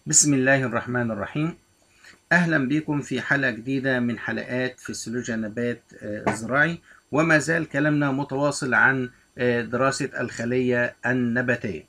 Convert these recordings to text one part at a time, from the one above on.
بسم الله الرحمن الرحيم أهلا بكم في حلقة جديدة من حلقات فسيولوجيا النبات آه، الزراعي وما زال كلامنا متواصل عن آه، دراسة الخلية النباتية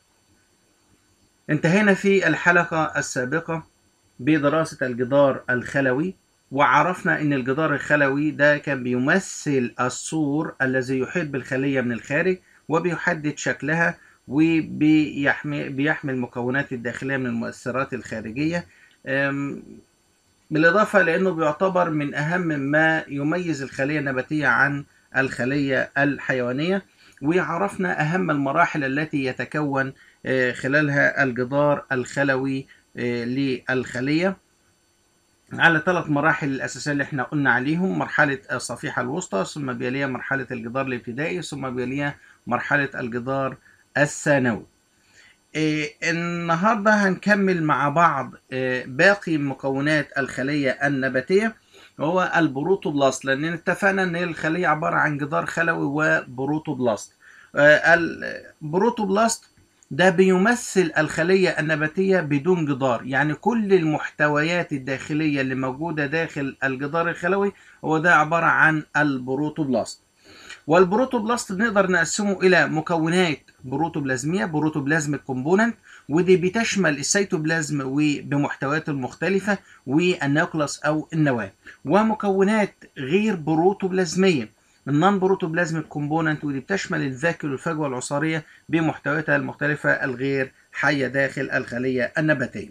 انتهينا في الحلقة السابقة بدراسة الجدار الخلوي وعرفنا ان الجدار الخلوي ده كان بيمثل السور الذي يحيط بالخلية من الخارج وبيحدد شكلها وبيحمي بيحمي المكونات الداخلية من المؤثرات الخارجية أم، بالإضافة لأنه بيعتبر من أهم ما يميز الخلية النباتية عن الخلية الحيوانية وعرفنا أهم المراحل التي يتكون آه، خلالها الجدار الخلوي آه، للخلية على ثلاث مراحل الأساسية اللي احنا قلنا عليهم مرحلة الصفيحة الوسطى ثم بيليها مرحلة الجدار الابتدائي ثم بيليها مرحلة الجدار الثانوي إيه، النهارده هنكمل مع بعض إيه، باقي مكونات الخلية النباتية هو البروتوبلاست لأن اتفقنا إن الخلية عبارة عن جدار خلوي وبروتوبلاست آه، البروتوبلاست ده بيمثل الخلية النباتية بدون جدار يعني كل المحتويات الداخلية اللي موجودة داخل الجدار الخلوي هو ده عبارة عن البروتوبلاست والبروتوبلاست بنقدر نقسمه الى مكونات بروتوبلازميه بروتوبلازميك كومبوننت ودي بتشمل السيتوبلازم وبمحتوياته المختلفه والنيوكلاس او النواه ومكونات غير بروتوبلازميه النون بروتوبلازميك كومبوننت ودي بتشمل الفاكيول والفجوه العصاريه بمحتوياتها المختلفه الغير حيه داخل الخليه النباتيه.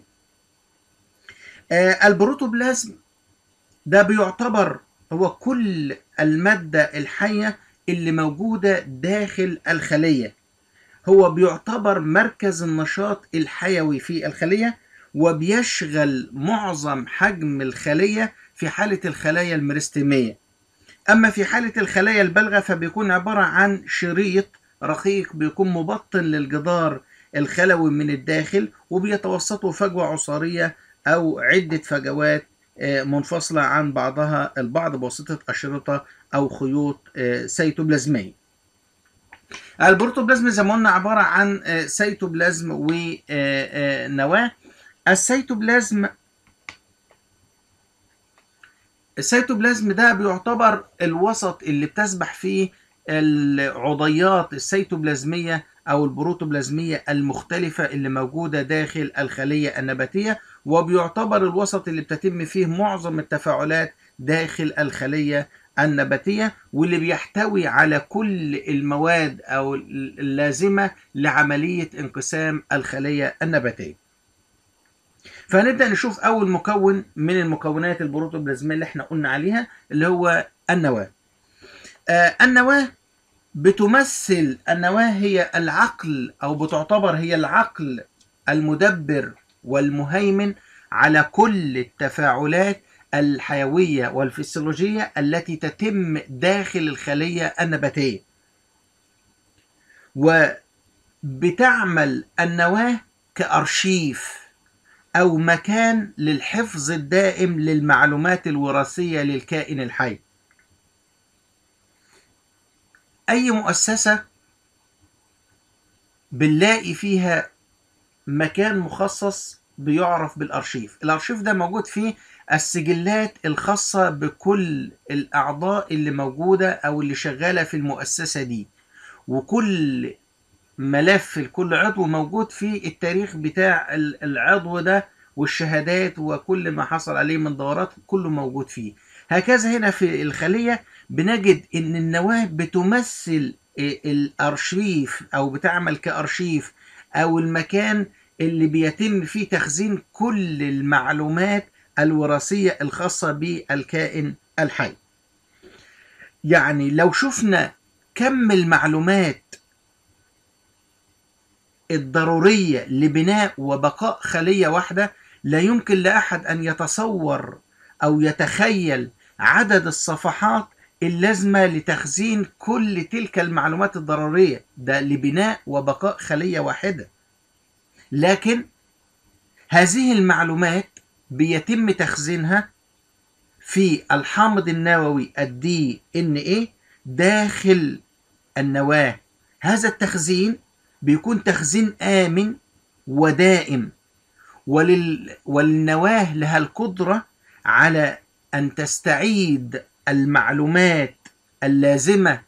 آه البروتوبلازم ده بيعتبر هو كل المادة الحية اللي موجودة داخل الخلية هو بيعتبر مركز النشاط الحيوي في الخلية وبيشغل معظم حجم الخلية في حالة الخلايا الميرستيمية أما في حالة الخلايا البالغة فبيكون عبارة عن شريط رقيق بيكون مبطن للجدار الخلوي من الداخل وبيتوسطه فجوة عصارية أو عدة فجوات آه، منفصلة عن بعضها البعض بواسطة أشرطة أو خيوط آه، سيتوبلازمية. البروتوبلازم زي ما قلنا عبارة عن آه، سيتوبلازم ونواة. السيتوبلازم السيتوبلازم ده بيعتبر الوسط اللي بتسبح فيه العضيات السيتوبلازمية أو البروتوبلازمية المختلفة اللي موجودة داخل الخلية النباتية وبيعتبر الوسط اللي بتتم فيه معظم التفاعلات داخل الخلية النباتية واللي بيحتوي على كل المواد أو اللازمة لعملية انقسام الخلية النباتية فهنبدأ نشوف أول مكون من المكونات البروتوبلازمية اللي احنا قلنا عليها اللي هو النواة آه النواة بتمثل النواة هي العقل أو بتعتبر هي العقل المدبر والمهيمن على كل التفاعلات الحيوية والفسيولوجية التي تتم داخل الخلية النباتية وبتعمل النواة كأرشيف أو مكان للحفظ الدائم للمعلومات الوراثية للكائن الحي أي مؤسسة بنلاقي فيها مكان مخصص بيعرف بالارشيف الارشيف ده موجود فيه السجلات الخاصة بكل الأعضاء اللي موجودة أو اللي شغالة في المؤسسة دي وكل ملف لكل عضو موجود فيه التاريخ بتاع ال- العضو ده والشهادات وكل ما حصل عليه من دورات كله موجود فيه هكذا هنا في الخلية بنجد ان النواة بتمثل الارشيف او بتعمل كارشيف او المكان اللي بيتم فيه تخزين كل المعلومات الوراثية الخاصة بالكائن الحي يعني لو شفنا كم المعلومات الضرورية لبناء وبقاء خلية واحدة لا يمكن لأحد أن يتصور أو يتخيل عدد الصفحات اللازمة لتخزين كل تلك المعلومات الضرورية ده لبناء وبقاء خلية واحدة لكن هذه المعلومات بيتم تخزينها في الحامض النووي الدي ان ايه داخل النواة هذا التخزين بيكون تخزين آمن ودائم ولل... والنواة لها القدرة على أن تستعيد المعلومات اللازمة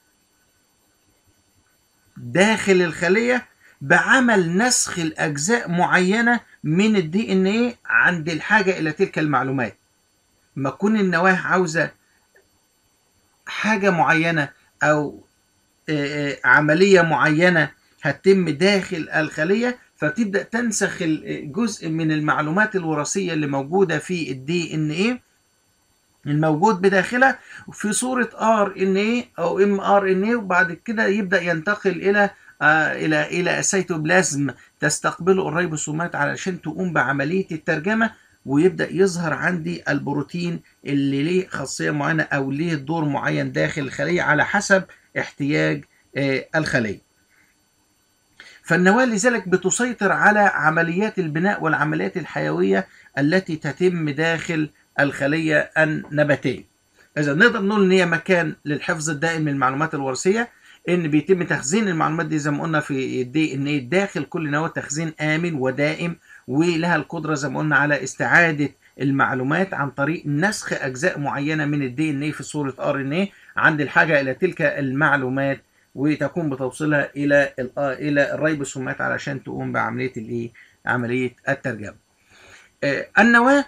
داخل الخلية بعمل نسخ الأجزاء معينة من الدي ان ايه عند الحاجة إلى تلك المعلومات ما تكون النواة عاوزة حاجة معينة أو آه، آه، عملية معينة هتتم داخل الخلية فتبدأ تنسخ ال- جزء من المعلومات الوراثية اللي موجودة في الدي ان ايه الموجود بداخلها في صورة ار ان ايه او ام ار ان ايه وبعد كده يبدأ ينتقل الى آه الى الى السيتوبلازم تستقبله الريبوسومات علشان تقوم بعملية الترجمة ويبدأ يظهر عندي البروتين اللي ليه خاصية معينة او ليه دور معين داخل الخلية على حسب احتياج آه الخلية فالنواة لذلك بتسيطر على عمليات البناء والعمليات الحيوية التي تتم داخل الخلية النباتية إذا نقدر نقول إن هي مكان للحفظ الدائم للمعلومات الوراثية إن بيتم تخزين المعلومات دي زي ما قلنا في الدي إن إيه داخل كل نواة تخزين آمن ودائم ولها القدرة زي ما قلنا على استعادة المعلومات عن طريق نسخ أجزاء معينة من الدي إن إيه في صورة ار إن إيه عند الحاجة إلى تلك المعلومات وتقوم بتوصيلها الى ال- آه الى الريبوسومات علشان تقوم بعمليه الايه عمليه الترجمه آه، النواه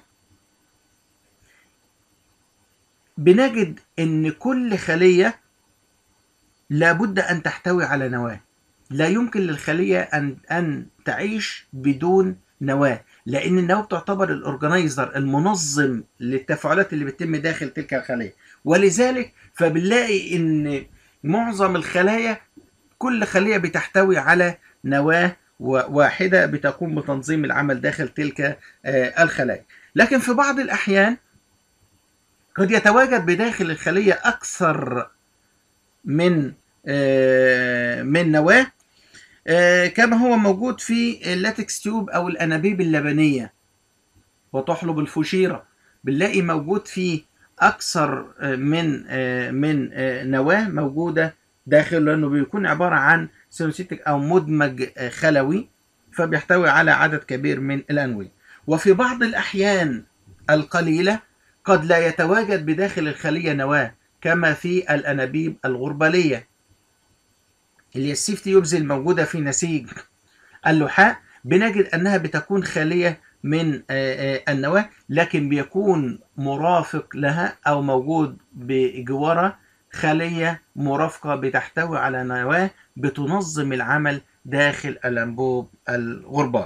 بنجد ان كل خليه لابد ان تحتوي على نواه لا يمكن للخليه ان ان تعيش بدون نواه لان النواه بتعتبر الاورجنايزر المنظم للتفاعلات اللي بتتم داخل تلك الخليه ولذلك فبنلاقي ان معظم الخلايا كل خلية بتحتوي على نواة و- واحدة بتقوم بتنظيم العمل داخل تلك آه، الخلايا لكن في بعض الأحيان قد يتواجد بداخل الخلية أكثر من آه، من نواة آه، كما هو موجود في اللاتكس تيوب أو الأنابيب اللبنية وتحلب الفشيرة بنلاقي موجود فيه أكثر آه، من آه، من آه، نواة موجودة داخل لأنه بيكون عبارة عن سينوسيتك أو مدمج آه، خلوي فبيحتوي على عدد كبير من الأنوية وفي بعض الأحيان القليلة قد لا يتواجد بداخل الخلية نواة كما في الأنابيب الغربالية اللي هي السيف تيوبز الموجودة في نسيج اللحاء بنجد أنها بتكون خالية من آه، آه، النواة لكن بيكون مرافق لها أو موجود بجوارها خلية مرافقة بتحتوي على نواة بتنظم العمل داخل الأنبوب الغربال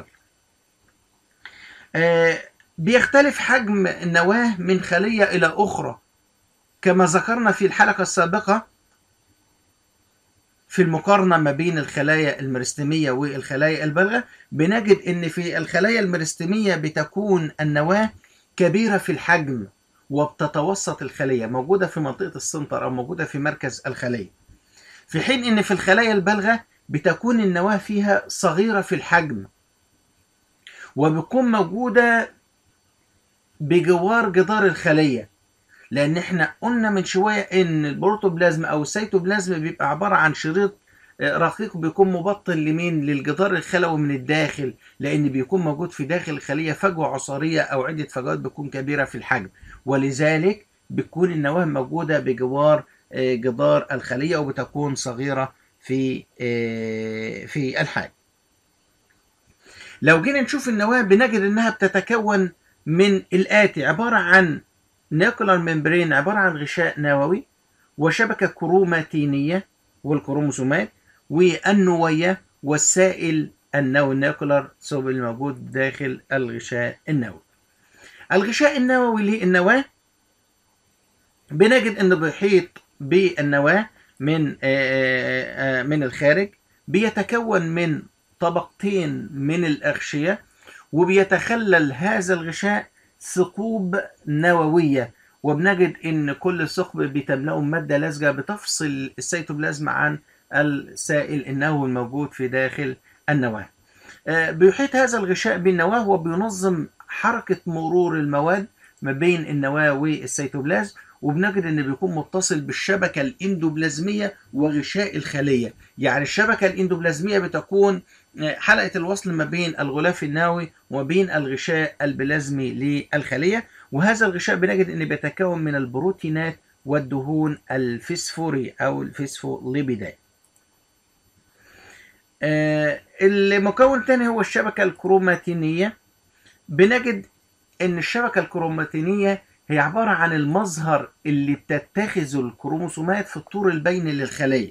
آه، بيختلف حجم النواة من خلية إلى أخرى كما ذكرنا في الحلقة السابقة في المقارنة ما بين الخلايا المرستمية والخلايا البالغة بنجد إن في الخلايا المرستمية بتكون النواة كبيرة في الحجم وبتتوسط الخلية موجودة في منطقة السنتر أو موجودة في مركز الخلية في حين إن في الخلايا البالغة بتكون النواة فيها صغيرة في الحجم وبتكون موجودة بجوار جدار الخلية لأن احنا قلنا من شوية إن البروتوبلازم أو السيتوبلازم بيبقى عبارة عن شريط آه، رقيق بيكون مبطن لمين للجدار الخلوي من الداخل لأن بيكون موجود في داخل الخلية فجوة عصارية أو عدة فجوات بتكون كبيرة في الحجم ولذلك بتكون النواة موجودة بجوار آه، جدار الخلية وبتكون صغيرة في آه، في الحجم لو جينا نشوف النواة بنجد إنها بتتكون من الآتي عبارة عن نيكولار ممبرين عبارة عن غشاء نووي وشبكة كروماتينية والكروموسومات والنوية والسائل النووي النيكولار ثوب الموجود داخل الغشاء النووي الغشاء النووي للنواة بنجد انه بيحيط بالنواة من آه، آه، آه، من الخارج بيتكون من طبقتين من الأغشية وبيتخلل هذا الغشاء ثقوب نووية وبنجد ان كل ثقب بتملأه مادة لزجة بتفصل السيتوبلازم عن السائل النووي الموجود في داخل النواة آه، بيحيط هذا الغشاء بالنواة وبينظم حركة مرور المواد ما بين النواة والسيتوبلازم وبنجد ان بيكون متصل بالشبكه الاندوبلازميه وغشاء الخليه يعني الشبكه الاندوبلازميه بتكون حلقه الوصل ما بين الغلاف النووي وبين الغشاء البلازمي للخليه وهذا الغشاء بنجد ان بيتكون من البروتينات والدهون الفسفوري او الفسفوليبيدات آه المكون الثاني هو الشبكه الكروماتينيه بنجد ان الشبكه الكروماتينيه هي عباره عن المظهر اللي بتتخذه الكروموسومات في الطور البيني للخليه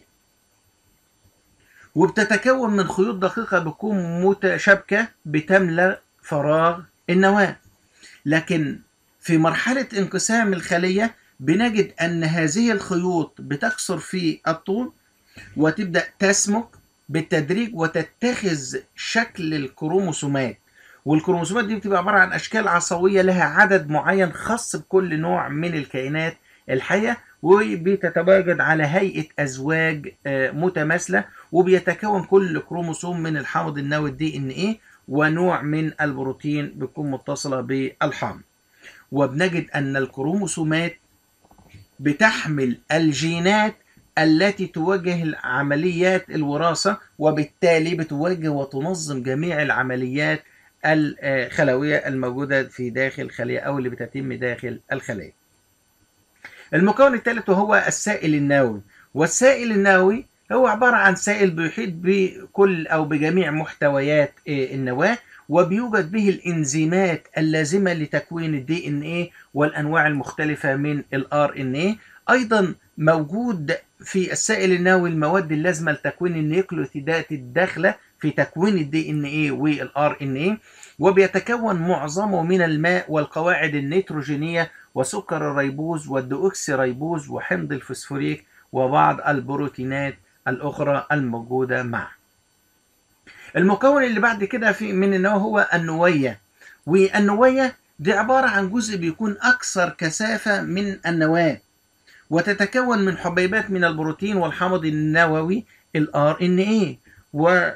وبتتكون من خيوط دقيقه بتكون متشابكه بتملى فراغ النواه لكن في مرحله انقسام الخليه بنجد ان هذه الخيوط بتكسر في الطول وتبدا تسمك بالتدريج وتتخذ شكل الكروموسومات والكروموسومات دي بتبقى عباره عن اشكال عصويه لها عدد معين خاص بكل نوع من الكائنات الحيه وبتتواجد على هيئه ازواج متماثله وبيتكون كل كروموسوم من الحامض النووي الدي ان ايه ونوع من البروتين بتكون متصله بالحامض وبنجد ان الكروموسومات بتحمل الجينات التي توجه عمليات الوراثه وبالتالي بتوجه وتنظم جميع العمليات الخلويه الموجوده في داخل الخليه او اللي بتتم داخل الخليه. المكون الثالث وهو السائل النووي والسائل النووي هو عباره عن سائل بيحيط بكل او بجميع محتويات النواه وبيوجد به الانزيمات اللازمه لتكوين الدي ان ايه والانواع المختلفه من الار ان ايه ايضا موجود في السائل النووي المواد اللازمه لتكوين النيوكليوتيدات الداخله في تكوين الدي ان ايه والار ان ايه وبيتكون معظمه من الماء والقواعد النيتروجينيه وسكر الريبوز والديوكسي ريبوز وحمض الفسفوريك وبعض البروتينات الاخرى الموجوده معه. المكون اللي بعد كده في من النواه هو النويه والنويه دي عباره عن جزء بيكون اكثر كثافه من النواه وتتكون من حبيبات من البروتين والحمض النووي الار ان ايه و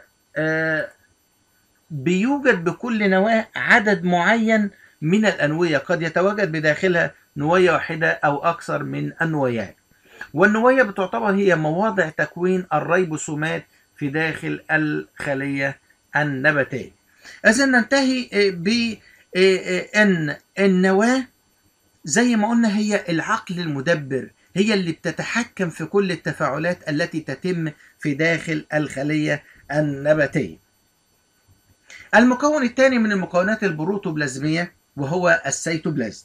بيوجد بكل نواه عدد معين من الانويه قد يتواجد بداخلها نويه واحده او اكثر من النويات والنويه بتعتبر هي مواضع تكوين الريبوسومات في داخل الخليه النباتيه اذا ننتهي بان النواه زي ما قلنا هي العقل المدبر هي اللي بتتحكم في كل التفاعلات التي تتم في داخل الخلية النباتية المكون الثاني من المكونات البروتوبلازمية وهو السيتوبلازم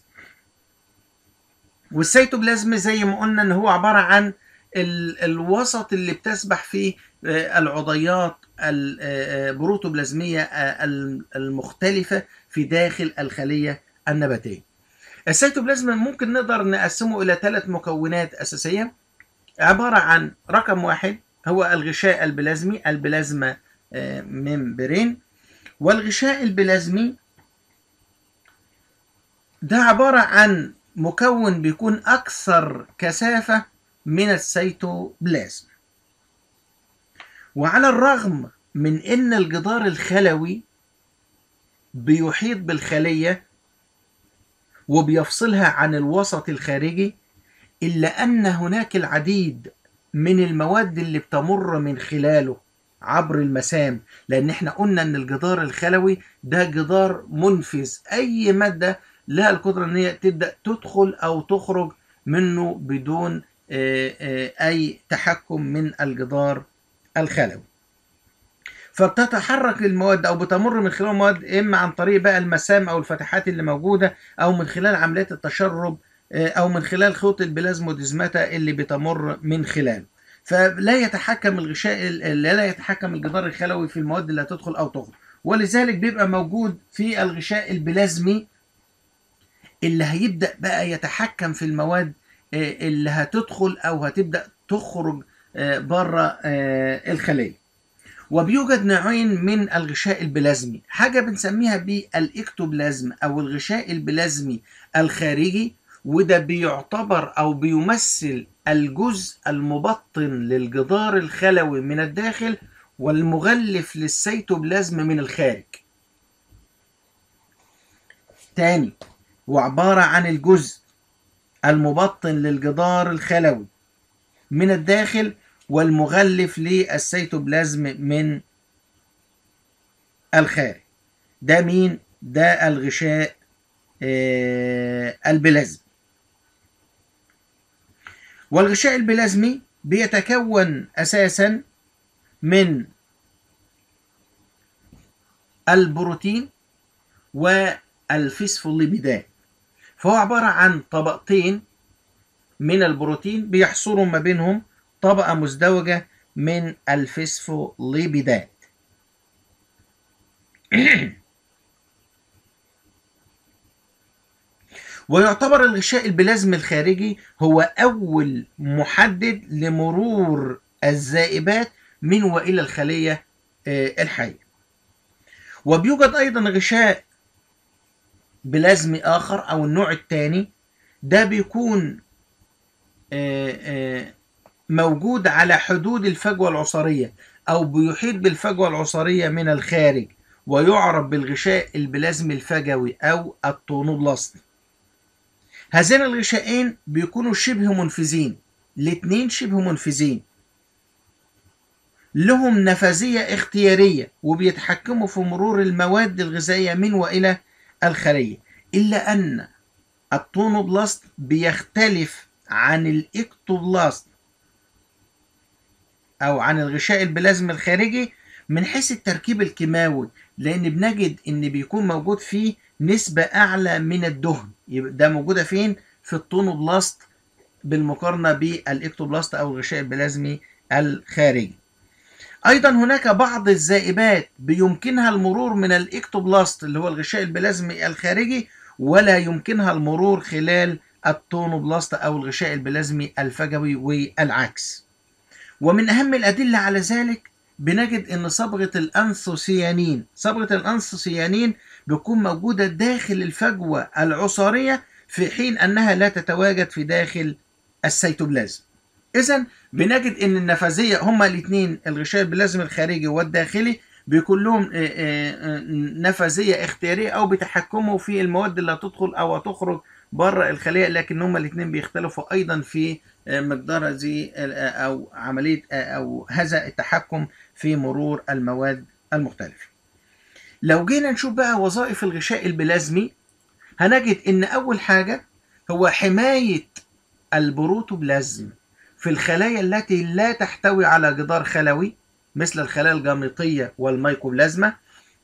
والسيتوبلازم زي ما قلنا ان هو عبارة عن ال الوسط اللي بتسبح فيه العضيات البروتوبلازمية المختلفة في داخل الخلية النباتية السيتوبلازم ممكن نقدر نقسمه إلى ثلاث مكونات أساسية عبارة عن رقم واحد هو الغشاء البلازمي البلازما ممبرين والغشاء البلازمي ده عبارة عن مكون بيكون أكثر كثافة من السيتوبلازم وعلى الرغم من أن الجدار الخلوي بيحيط بالخلية وبيفصلها عن الوسط الخارجي إلا أن هناك العديد من المواد اللي بتمر من خلاله عبر المسام لأن احنا قلنا أن الجدار الخلوي ده جدار منفذ أي مادة لها القدرة أن هي تبدأ تدخل أو تخرج منه بدون أي تحكم من الجدار الخلوي فبتتحرك المواد او بتمر من خلال المواد اما عن طريق بقى المسام او الفتحات اللي موجوده او من خلال عمليات التشرب او من خلال خيوط البلازموديزماتا اللي بتمر من خلاله فلا يتحكم الغشاء لا يتحكم الجدار الخلوي في المواد اللي هتدخل او تخرج ولذلك بيبقى موجود في الغشاء البلازمي اللي هيبدا بقى يتحكم في المواد اللي هتدخل او هتبدا تخرج بره الخليه وبيوجد نوعين من الغشاء البلازمي حاجة بنسميها بالإكتوبلازم أو الغشاء البلازمي الخارجي وده بيعتبر أو بيمثل الجزء المبطن للجدار الخلوي من الداخل والمغلف للسيتوبلازم من الخارج تاني وعبارة عن الجزء المبطن للجدار الخلوي من الداخل والمغلف للسيتوبلازم من الخارج ده مين ده الغشاء آه البلازمي والغشاء البلازمي بيتكون اساسا من البروتين والفسفوليبيدات فهو عبارة عن طبقتين من البروتين بيحصروا ما بينهم طبقة مزدوجة من الفسفوليبيدات ويعتبر الغشاء البلازمي الخارجي هو أول محدد لمرور الذائبات من وإلى الخلية الحية وبيوجد أيضا غشاء بلازمي آخر أو النوع الثاني ده بيكون موجود على حدود الفجوة العصارية أو بيحيط بالفجوة العصارية من الخارج ويعرف بالغشاء البلازمي الفجوي أو الطونوبلاست هذين الغشائين بيكونوا شبه منفذين الاثنين شبه منفذين لهم نفاذية اختيارية وبيتحكموا في مرور المواد الغذائية من وإلى الخلية إلا أن الطونوبلاست بيختلف عن الإكتوبلاست أو عن الغشاء البلازمي الخارجي من حيث التركيب الكيماوي لأن بنجد إن بيكون موجود فيه نسبة أعلى من الدهن يبقى ده موجودة فين؟ في الطونوبلاست بالمقارنة بالإكتوبلاست أو الغشاء البلازمي الخارجي أيضا هناك بعض الذائبات بيمكنها المرور من الإكتوبلاست اللي هو الغشاء البلازمي الخارجي ولا يمكنها المرور خلال الطونوبلاست أو الغشاء البلازمي الفجوي والعكس ومن أهم الأدلة على ذلك بنجد ان صبغه الانثوسيانين صبغه الانثوسيانين بتكون موجوده داخل الفجوه العصاريه في حين انها لا تتواجد في داخل السيتوبلازم اذا بنجد ان النفاذيه هما الاثنين الغشاء البلازمي الخارجي والداخلي بيكون لهم نفاذيه اختياريه او بيتحكموا في المواد اللي هتدخل او هتخرج بره الخليه لكن هما الاثنين بيختلفوا ايضا في مقدار هذه او عمليه او هذا التحكم في مرور المواد المختلفه. لو جينا نشوف بقى وظائف الغشاء البلازمي هنجد ان اول حاجه هو حمايه البروتوبلازم في الخلايا التي لا تحتوي على جدار خلوي مثل الخلايا الجاميطيه والميكوبلازما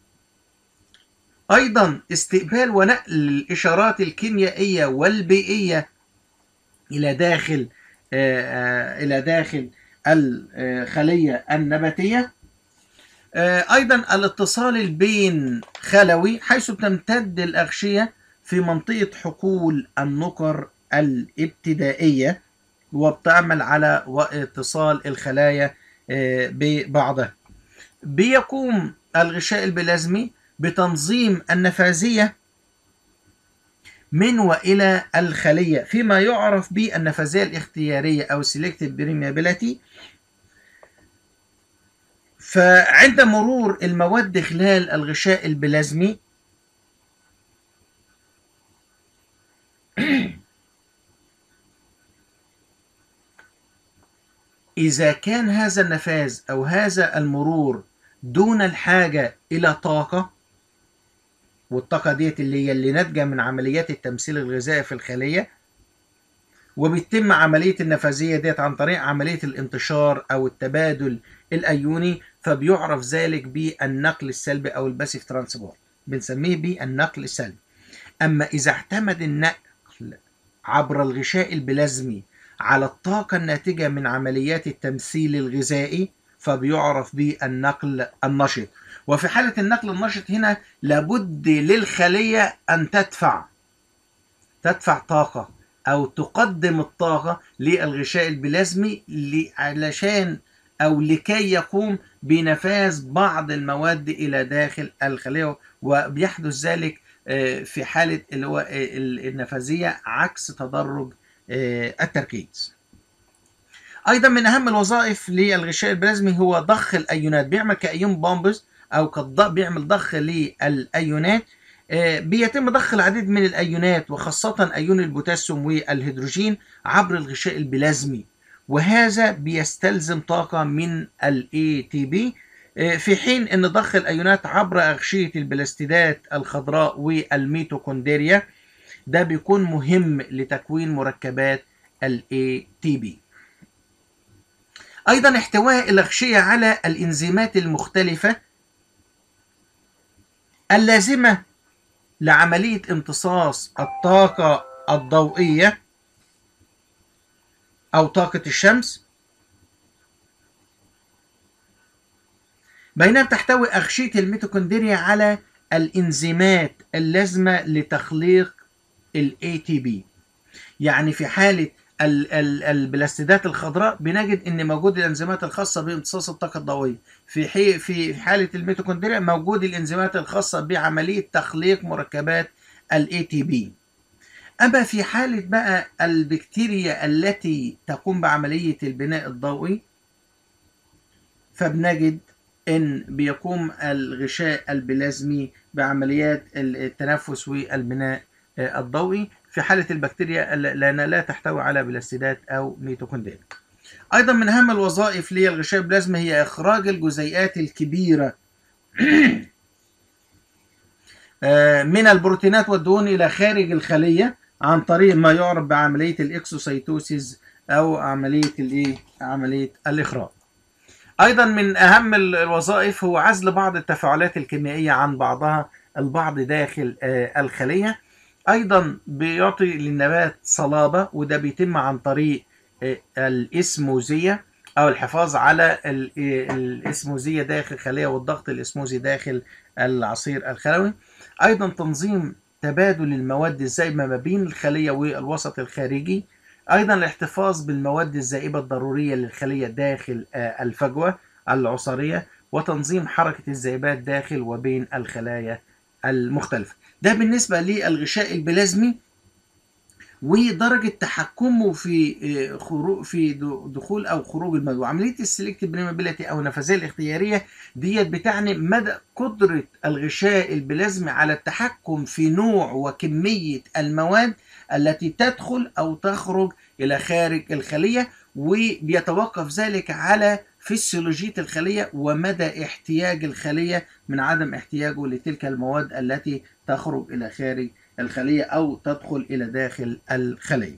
ايضا استقبال ونقل الاشارات الكيميائيه والبيئيه الى داخل الى داخل الخليه النباتيه ايضا الاتصال البين خلوي حيث تمتد الاغشيه في منطقه حقول النقر الابتدائيه وبتعمل على اتصال الخلايا ببعضها بيقوم الغشاء البلازمي بتنظيم النفاذيه من والى الخليه فيما يعرف بالنفاذيه الاختياريه او selective permeability فعند مرور المواد خلال الغشاء البلازمي إذا كان هذا النفاذ أو هذا المرور دون الحاجة إلى طاقة والطاقة ديت اللي هي اللي ناتجة من عمليات التمثيل الغذائي في الخلية وبيتم عملية النفاذية ديت عن طريق عملية الانتشار أو التبادل الأيوني فبيعرف ذلك بالنقل السلبي أو الباسيف ترانسبورت بنسميه بالنقل السلبي أما إذا اعتمد النقل عبر الغشاء البلازمي على الطاقة الناتجة من عمليات التمثيل الغذائي فبيعرف بالنقل النشط وفي حالة النقل النشط هنا لابد للخلية أن تدفع تدفع طاقة أو تقدم الطاقة للغشاء البلازمي علشان أو لكي يقوم بنفاذ بعض المواد إلى داخل الخلية وبيحدث ذلك في حالة اللي هو النفاذية عكس تدرج التركيز. أيضا من أهم الوظائف للغشاء البلازمي هو ضخ الأيونات بيعمل كأيون بامبز أو بيعمل ضخ للأيونات آه، بيتم ضخ العديد من الأيونات وخاصة أيون البوتاسيوم والهيدروجين عبر الغشاء البلازمي وهذا بيستلزم طاقة من ال ATP آه، في حين أن ضخ الأيونات عبر أغشية البلاستيدات الخضراء والميتوكوندريا ده بيكون مهم لتكوين مركبات ال ATP أيضا احتواء الأغشية على الإنزيمات المختلفة اللازمة لعملية امتصاص الطاقة الضوئية أو طاقة الشمس بينما تحتوي أغشية الميتوكوندريا على الإنزيمات اللازمة لتخليق ال ATP يعني في حالة ال- ال- البلاستيدات الخضراء بنجد ان موجود الانزيمات الخاصه بامتصاص الطاقه الضوئيه في حي في حاله الميتوكوندريا موجود الانزيمات الخاصه بعمليه تخليق مركبات الاي تي بي اما في حاله بقى البكتيريا التي تقوم بعمليه البناء الضوئي فبنجد ان بيقوم الغشاء البلازمي بعمليات التنفس والبناء آه، الضوئي في حالة البكتيريا ال- لأنها لا تحتوي على بلاستيدات أو ميتوكوندريا. أيضا من أهم الوظائف للغشاء البلازمي هي إخراج الجزيئات الكبيرة آه، من البروتينات والدهون إلى خارج الخلية عن طريق ما يعرف بعملية الإكسوسيتوسيس أو عملية الإيه؟ عملية الإخراج. أيضا من أهم ال- الوظائف هو عزل بعض التفاعلات الكيميائية عن بعضها البعض داخل آه، الخلية. ايضا بيعطي للنبات صلابه وده بيتم عن طريق آه، الاسموزيه او الحفاظ على ال- آه، الاسموزيه داخل الخليه والضغط الاسموزي داخل العصير الخلوي ايضا تنظيم تبادل المواد الزائبه ما بين الخليه والوسط الخارجي ايضا الاحتفاظ بالمواد الزائبه الضروريه للخليه داخل آه، الفجوه العصاريه وتنظيم حركه الذئبات داخل وبين الخلايا المختلفه ده بالنسبة للغشاء البلازمي ودرجة تحكمه في آه، خروج في د- دخول أو خروج المواد وعملية السلكتيف بريمابيلتي أو النفاذية الاختيارية ديت بتعني مدى قدرة الغشاء البلازمي على التحكم في نوع وكمية المواد التي تدخل أو تخرج إلى خارج الخلية وبيتوقف ذلك على فسيولوجية الخلية ومدى احتياج الخلية من عدم احتياجه لتلك المواد التي تخرج إلى خارج الخلية أو تدخل إلى داخل الخلية.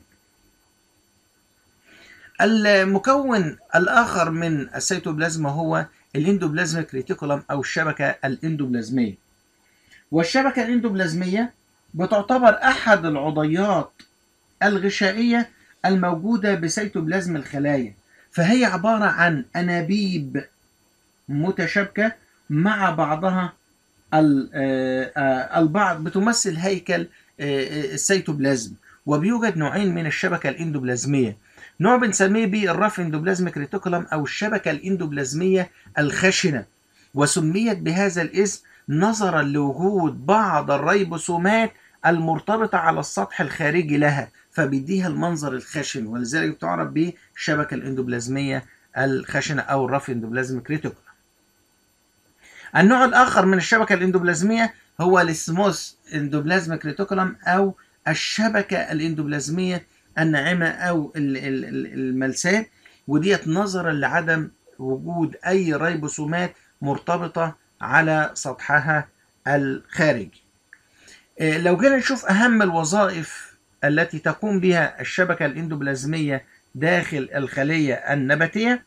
المكون الآخر من السيتوبلازما هو الاندوبلازميك ريتيكولم أو الشبكة الاندوبلازمية. والشبكة الاندوبلازمية بتعتبر أحد العضيات الغشائية الموجودة بسيتوبلازم الخلايا فهي عبارة عن أنابيب متشابكة مع بعضها ال- آه، آه، البعض بتمثل هيكل آه، آه، السيتوبلازم وبيوجد نوعين من الشبكة الاندوبلازمية نوع بنسميه بالرف اندوبلازميك ريتيكولم أو الشبكة الاندوبلازمية الخشنة وسميت بهذا الاسم نظرا لوجود بعض الريبوسومات المرتبطة على السطح الخارجي لها فبيديها المنظر الخشن ولذلك تعرف بالشبكة الاندوبلازمية الخشنة أو الرف اندوبلازميك ريتيكولم النوع الآخر من الشبكة الاندوبلازمية هو الاسموس اندوبلازميك ريتيكولم أو الشبكة الاندوبلازمية الناعمة أو ال- ال- ال- الملساء وديت نظرا لعدم وجود أي ريبوسومات مرتبطة على سطحها الخارجي. آه، لو جينا نشوف أهم الوظائف التي تقوم بها الشبكة الاندوبلازمية داخل الخلية النباتية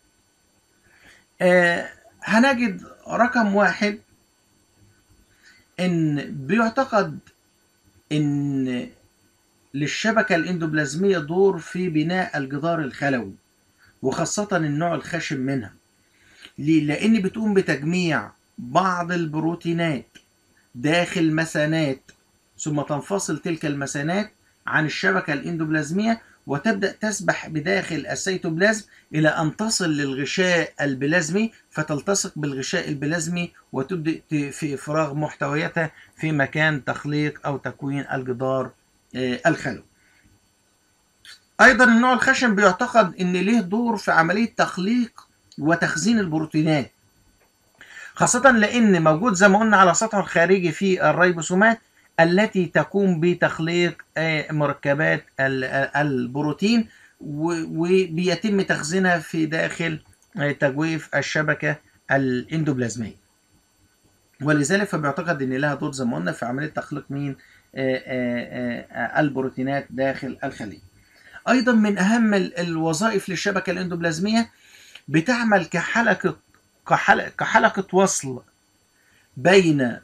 آه، هنجد رقم واحد ان بيعتقد ان للشبكة الاندوبلازمية دور في بناء الجدار الخلوي وخاصة النوع الخشن منها ليه؟ لأن بتقوم بتجميع بعض البروتينات داخل مثانات ثم تنفصل تلك المثانات عن الشبكة الاندوبلازمية وتبدأ تسبح بداخل السيتوبلازم إلى أن تصل للغشاء البلازمي فتلتصق بالغشاء البلازمي وتبدأ ت- في إفراغ محتوياتها في مكان تخليق أو تكوين الجدار آه، الخلوي. أيضا النوع الخشن بيعتقد أن له دور في عملية تخليق وتخزين البروتينات خاصة لأن موجود زي ما قلنا على سطحه الخارجي في الريبوسومات التي تقوم بتخليق مركبات البروتين وبيتم تخزينها في داخل تجويف الشبكة الاندوبلازمية ولذلك فبيعتقد ان لها دور زي ما قلنا في عمليه تخليق مين البروتينات داخل الخليه. ايضا من اهم الوظائف للشبكه الاندوبلازميه بتعمل كحلقه كحلقه, كحلقة وصل بين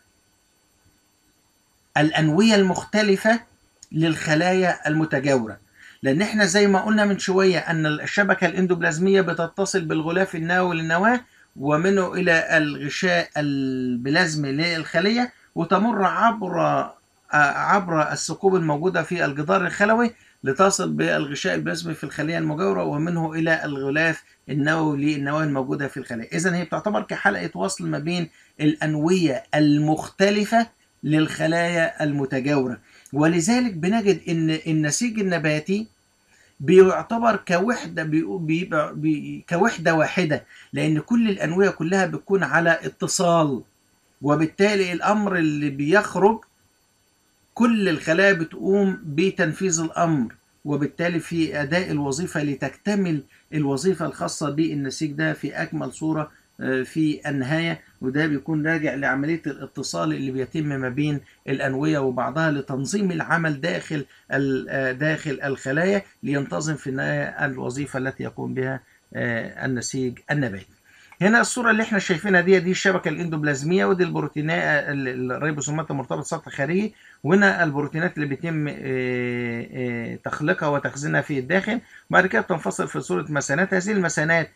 الانويه المختلفه للخلايا المتجاوره. لان احنا زي ما قلنا من شويه ان الشبكه الاندوبلازميه بتتصل بالغلاف النووي للنواه ومنه الى الغشاء البلازمي للخليه وتمر عبر عبر الثقوب الموجوده في الجدار الخلوي لتصل بالغشاء البلازمي في الخليه المجاوره ومنه الى الغلاف النووي للنواه الموجوده في الخليه اذا هي بتعتبر كحلقه وصل ما بين الانويه المختلفه للخلايا المتجاوره ولذلك بنجد ان النسيج النباتي بيعتبر كوحدة بيبقى بي كوحدة واحدة لأن كل الأنوية كلها بتكون على اتصال وبالتالي الأمر اللي بيخرج كل الخلايا بتقوم بتنفيذ الأمر وبالتالي في أداء الوظيفة لتكتمل الوظيفة الخاصة بالنسيج ده في أكمل صورة في النهاية وده بيكون راجع لعملية الاتصال اللي بيتم ما بين الأنوية وبعضها لتنظيم العمل داخل داخل الخلايا لينتظم في النهاية الوظيفة التي يقوم بها النسيج النباتي. هنا الصورة اللي احنا شايفينها دي دي الشبكة الاندوبلازمية ودي البروتينات الريبوسومات المرتبطة سطح خارجي وهنا البروتينات اللي بيتم تخليقها وتخزينها في الداخل وبعد كده بتنفصل في صورة مثانات هذه المثانات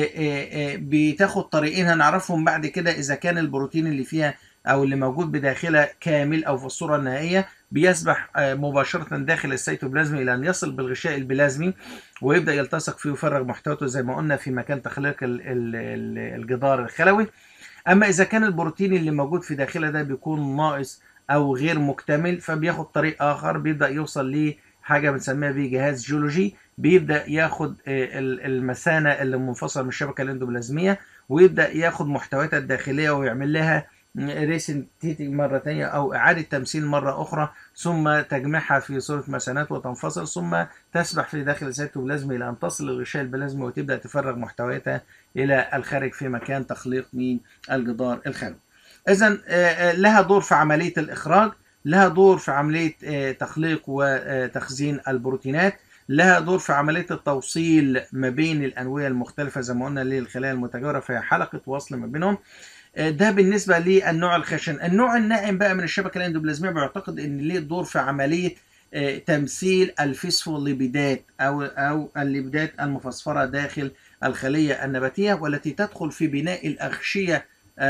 بتاخد طريقين هنعرفهم بعد كده اذا كان البروتين اللي فيها او اللي موجود بداخلها كامل او في الصوره النهائيه بيسبح مباشره داخل السيتوبلازم الى ان يصل بالغشاء البلازمي ويبدا يلتصق فيه ويفرغ محتوياته زي ما قلنا في مكان تخليق الجدار الخلوي اما اذا كان البروتين اللي موجود في داخلها ده بيكون ناقص او غير مكتمل فبياخد طريق اخر بيبدا يوصل ليه حاجه بنسميها بيه جهاز جيولوجي بيبدا ياخد المثانه اللي منفصله من الشبكه الاندوبلازميه ويبدا ياخد محتوياتها الداخليه ويعمل لها ريسنتيتنج مره ثانيه او اعاده تمثيل مره اخرى ثم تجميعها في صوره مثانات وتنفصل ثم تسبح في داخل السيتوبلازم الى ان تصل للغشاء البلازمي وتبدا تفرغ محتوياتها الى الخارج في مكان تخليق من الجدار الخلوي. اذا لها دور في عمليه الاخراج لها دور في عمليه تخليق وتخزين البروتينات لها دور في عملية التوصيل ما بين الأنوية المختلفة زي ما قلنا للخلايا المتجاورة فهي حلقة وصل ما بينهم ده بالنسبة للنوع الخشن النوع الناعم بقى من الشبكة الاندوبلازمية بيعتقد ان ليه دور في عملية تمثيل الفسفوليبيدات او او الليبيدات المفسفرة داخل الخلية النباتية والتي تدخل في بناء الأغشية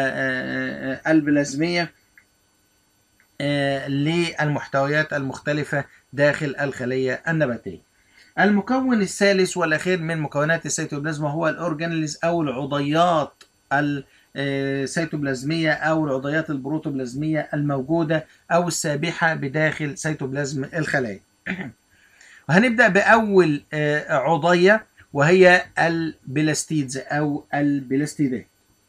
البلازمية للمحتويات المختلفة داخل الخلية النباتية المكون الثالث والأخير من مكونات السيتوبلازما هو الأورجانيلز أو العضيات السيتوبلازمية أو العضيات البروتوبلازمية الموجودة أو السابحة بداخل سيتوبلازم الخلايا وهنبدأ بأول عضية وهي البلاستيدز أو البلاستيدات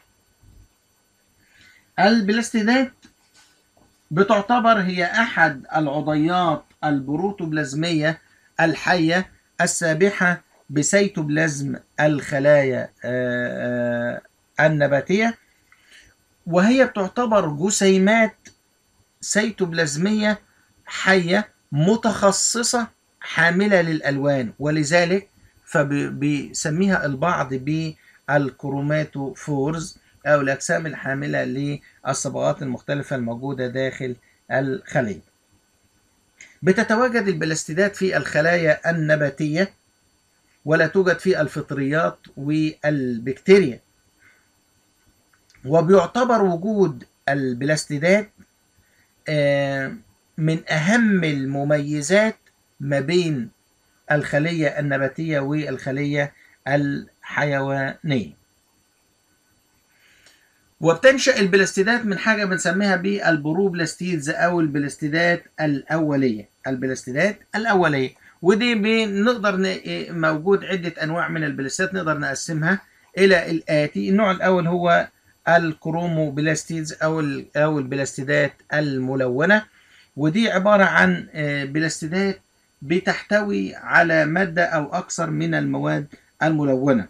البلاستيدات بتعتبر هي أحد العضيات البروتوبلازمية الحية السابحة بسيتوبلازم الخلايا النباتية وهي بتعتبر جسيمات سيتوبلازمية حية متخصصة حاملة للألوان ولذلك فبيسميها البعض بالكروماتوفورز أو الأجسام الحاملة للصبغات المختلفة الموجودة داخل الخلية بتتواجد البلاستيدات في الخلايا النباتية ولا توجد في الفطريات والبكتيريا وبيعتبر وجود البلاستيدات من أهم المميزات ما بين الخلية النباتية والخلية الحيوانية وبتنشأ البلاستيدات من حاجة بنسميها بالبروبلاستيدز أو البلاستيدات الأولية البلاستيدات الأولية ودي بنقدر موجود عدة أنواع من البلاستيدات نقدر نقسمها إلى الآتي النوع الأول هو الكروموبلاستيدز او او البلاستيدات الملونه ودي عباره عن بلاستيدات بتحتوي على ماده او اكثر من المواد الملونه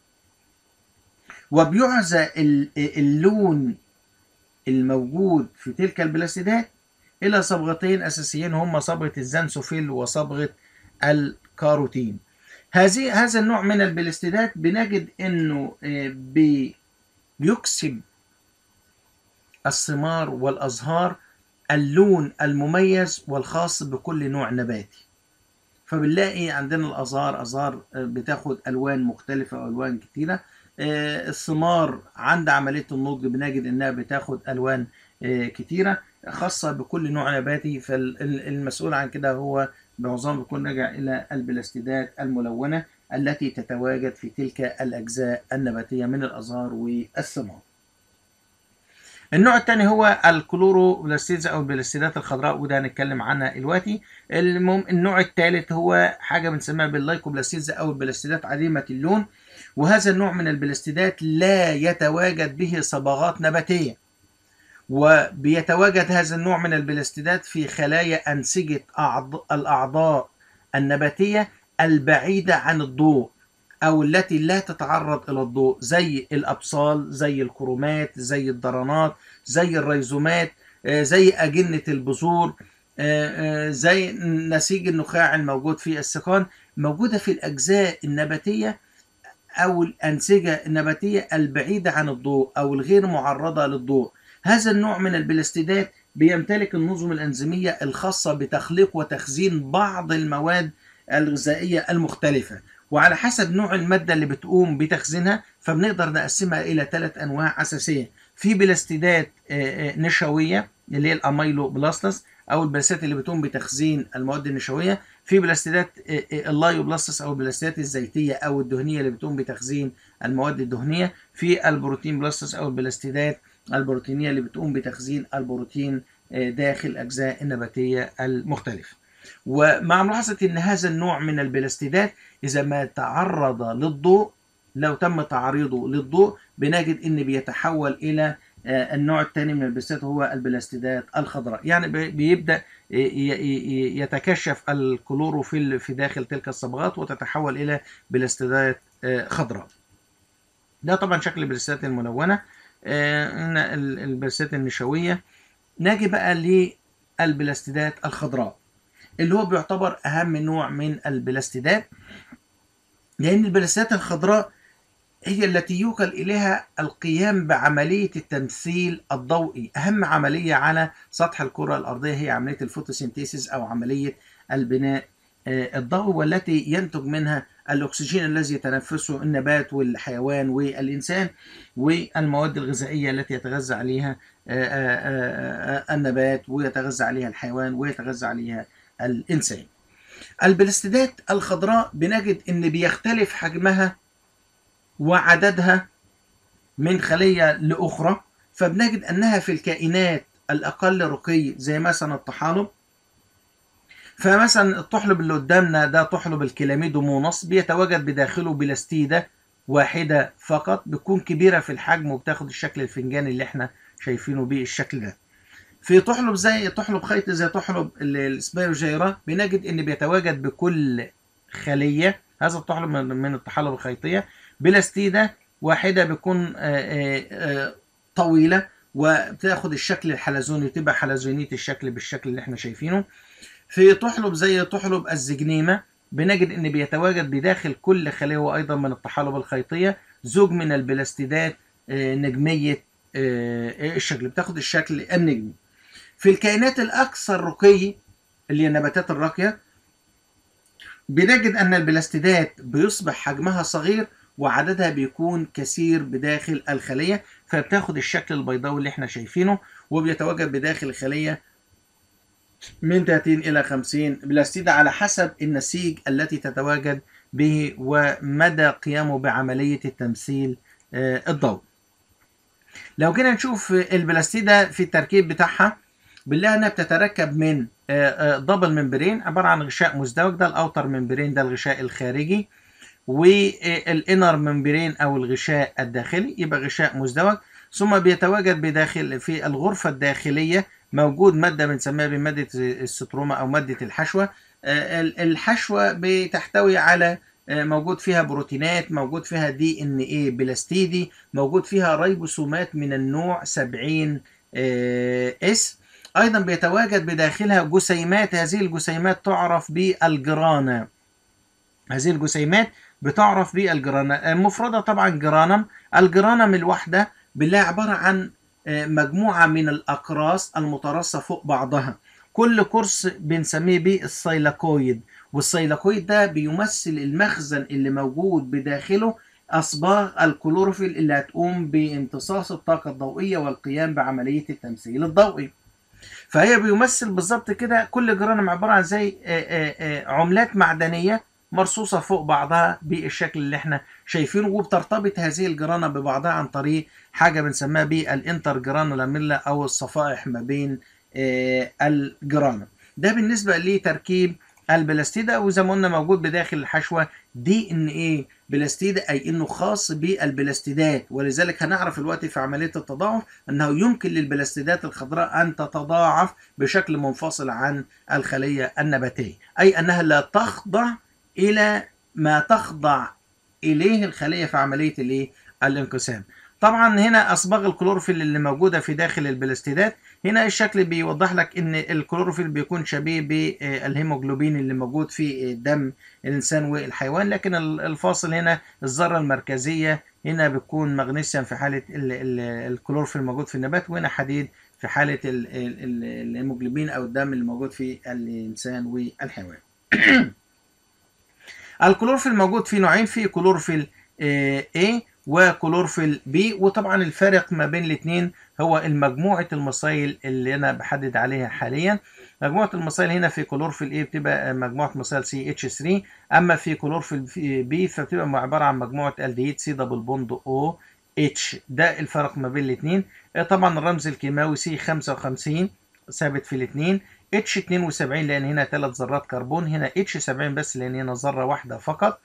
وبيعزى اللون الموجود في تلك البلاستيدات الى صبغتين اساسيين هما صبغه الزنسوفيل وصبغه الكاروتين هذه هذا النوع من البلاستيدات بنجد انه بيكسب الثمار والازهار اللون المميز والخاص بكل نوع نباتي فبنلاقي عندنا الازهار ازهار بتاخد الوان مختلفه والوان كتيره الثمار عند عمليه النضج بنجد انها بتاخد الوان كتيره خاصه بكل نوع نباتي فالمسؤول عن كده هو معظم بيكون راجع الى البلاستيدات الملونه التي تتواجد في تلك الاجزاء النباتيه من الازهار والثمار. النوع الثاني هو الكلوروبلاستيدز او البلاستيدات الخضراء وده هنتكلم عنها دلوقتي. المهم النوع الثالث هو حاجه بنسميها باللايكوبلاستيدز او البلاستيدات عديمه اللون وهذا النوع من البلاستيدات لا يتواجد به صبغات نباتيه. وبيتواجد هذا النوع من البلاستيدات في خلايا أنسجة الأعضاء النباتية البعيدة عن الضوء أو التي لا تتعرض إلى الضوء زي الأبصال زي الكرومات زي الضرنات زي الريزومات زي أجنة البذور زي نسيج النخاع الموجود في السكان موجودة في الأجزاء النباتية أو الأنسجة النباتية البعيدة عن الضوء أو الغير معرضة للضوء هذا النوع من البلاستيدات بيمتلك النظم الأنزيمية الخاصة بتخليق وتخزين بعض المواد الغذائية المختلفة وعلى حسب نوع المادة اللي بتقوم بتخزينها فبنقدر نقسمها إلى ثلاث أنواع أساسية في بلاستيدات نشوية اللي هي الأميلو بلاستس أو البلاستيدات اللي بتقوم بتخزين المواد النشوية في بلاستيدات اللايوبلاستس أو البلاستيدات الزيتية أو الدهنية اللي بتقوم بتخزين المواد الدهنية في البروتين بلاستس أو البلاستيدات البروتينية اللي بتقوم بتخزين البروتين داخل الأجزاء النباتية المختلفة ومع ملاحظة أن هذا النوع من البلاستيدات إذا ما تعرض للضوء لو تم تعريضه للضوء بنجد أن بيتحول إلى النوع الثاني من البلاستيدات هو البلاستيدات الخضراء يعني بيبدأ يتكشف الكلوروفيل في داخل تلك الصبغات وتتحول إلى بلاستيدات خضراء ده طبعا شكل البلاستيدات الملونة البلاستيدات النشويه نجي بقى للبلاستيدات الخضراء اللي هو بيعتبر اهم نوع من البلاستيدات لان البلاستيدات الخضراء هي التي يوكل اليها القيام بعمليه التمثيل الضوئي اهم عمليه على سطح الكره الارضيه هي عمليه الفوتوسينثيسيس او عمليه البناء الضوئي والتي ينتج منها الأكسجين الذي يتنفسه النبات والحيوان والإنسان والمواد الغذائية التي يتغذى عليها النبات ويتغذى عليها الحيوان ويتغذى عليها الإنسان البلاستيدات الخضراء بنجد أن بيختلف حجمها وعددها من خلية لأخرى فبنجد أنها في الكائنات الأقل رقي زي مثلا الطحالب فمثلا الطحلب اللي قدامنا ده طحلب الكلاميدوموناس بيتواجد بداخله بلاستيدة واحدة فقط بتكون كبيرة في الحجم وبتاخد الشكل الفنجاني اللي احنا شايفينه بالشكل ده في طحلب زي طحلب خيطي زي طحلب السبيروجيرا بنجد ان بيتواجد بكل خلية هذا الطحلب من الطحالب الخيطية بلاستيدة واحدة بتكون طويلة وبتاخد الشكل الحلزوني وتبقى حلزونية الشكل بالشكل اللي احنا شايفينه في طحلب زي طحلب الزجنيمة بنجد ان بيتواجد بداخل كل خلية وايضا من الطحالب الخيطية زوج من البلاستيدات نجمية الشكل بتاخد الشكل النجمي في الكائنات الاكثر رقي اللي هي النباتات الراقية بنجد ان البلاستيدات بيصبح حجمها صغير وعددها بيكون كثير بداخل الخلية فبتاخد الشكل البيضاوي اللي احنا شايفينه وبيتواجد بداخل الخلية من 30 إلى 50 بلاستيدة على حسب النسيج التي تتواجد به ومدى قيامه بعملية التمثيل الضوئي لو جينا نشوف البلاستيدة في التركيب بتاعها بنلاقي انها بتتركب من دبل ممبرين عبارة عن غشاء مزدوج ده الاوتر ممبرين ده الغشاء الخارجي والانر ممبرين او الغشاء الداخلي يبقى غشاء مزدوج ثم بيتواجد بداخل في الغرفه الداخليه موجود ماده بنسميها بماده الستروما او ماده الحشوه الحشوه بتحتوي على موجود فيها بروتينات موجود فيها دي ان ايه بلاستيدي موجود فيها ريبوسومات من النوع 70 اس ايضا بيتواجد بداخلها جسيمات هذه الجسيمات تعرف بالجرانا هذه الجسيمات بتعرف بالجرانا مفردة طبعا جرانم الجرانم الواحدة بالله عبارة عن مجموعة من الأقراص المترصة فوق بعضها كل كورس بنسميه بالسيلاكويد والسيلاكويد ده بيمثل المخزن اللي موجود بداخله أصباغ الكلوروفيل اللي هتقوم بامتصاص الطاقة الضوئية والقيام بعملية التمثيل الضوئي فهي بيمثل بالظبط كده كل جرانم عبارة عن زي عملات معدنية مرصوصة فوق بعضها بالشكل اللي احنا شايفينه وبترتبط هذه الجرانة ببعضها عن طريق حاجة بنسميها بالانتر جرانولاميلا أو الصفائح ما بين الجرانة ده بالنسبة لتركيب البلاستيدا وزي ما قلنا موجود بداخل الحشوة دي ان ايه بلاستيدا اي انه خاص بالبلاستيدات ولذلك هنعرف دلوقتي في عملية التضاعف انه يمكن للبلاستيدات الخضراء ان تتضاعف بشكل منفصل عن الخلية النباتية اي انها لا تخضع الى ما تخضع اليه الخليه في عمليه الايه الانقسام طبعا هنا اصباغ الكلوروفيل اللي موجوده في داخل البلاستيدات هنا الشكل بيوضح لك ان الكلوروفيل بيكون شبيه بالهيموجلوبين اللي موجود في دم الانسان والحيوان لكن الفاصل هنا الذره المركزيه هنا بتكون مغنيسيوم في حاله الكلوروفيل الموجود في النبات وهنا حديد في حاله الهيموجلوبين او الدم اللي موجود في الانسان والحيوان الكلوروفيل موجود في نوعين في كلوروفيل A وكلوروفيل B وطبعا الفارق ما بين الاثنين هو المجموعة المصايل اللي انا بحدد عليها حاليا مجموعة المصايل هنا في كلوروفيل A بتبقى مجموعة مصايل CH3 اما في كلوروفيل B فبتبقى عبارة عن مجموعة الدهيد C دبل بوند O H ده الفرق ما بين الاثنين طبعا الرمز الكيماوي C 55 ثابت في الاثنين اتش 72 لان هنا ثلاث ذرات كربون هنا اتش 70 بس لان هنا ذره واحده فقط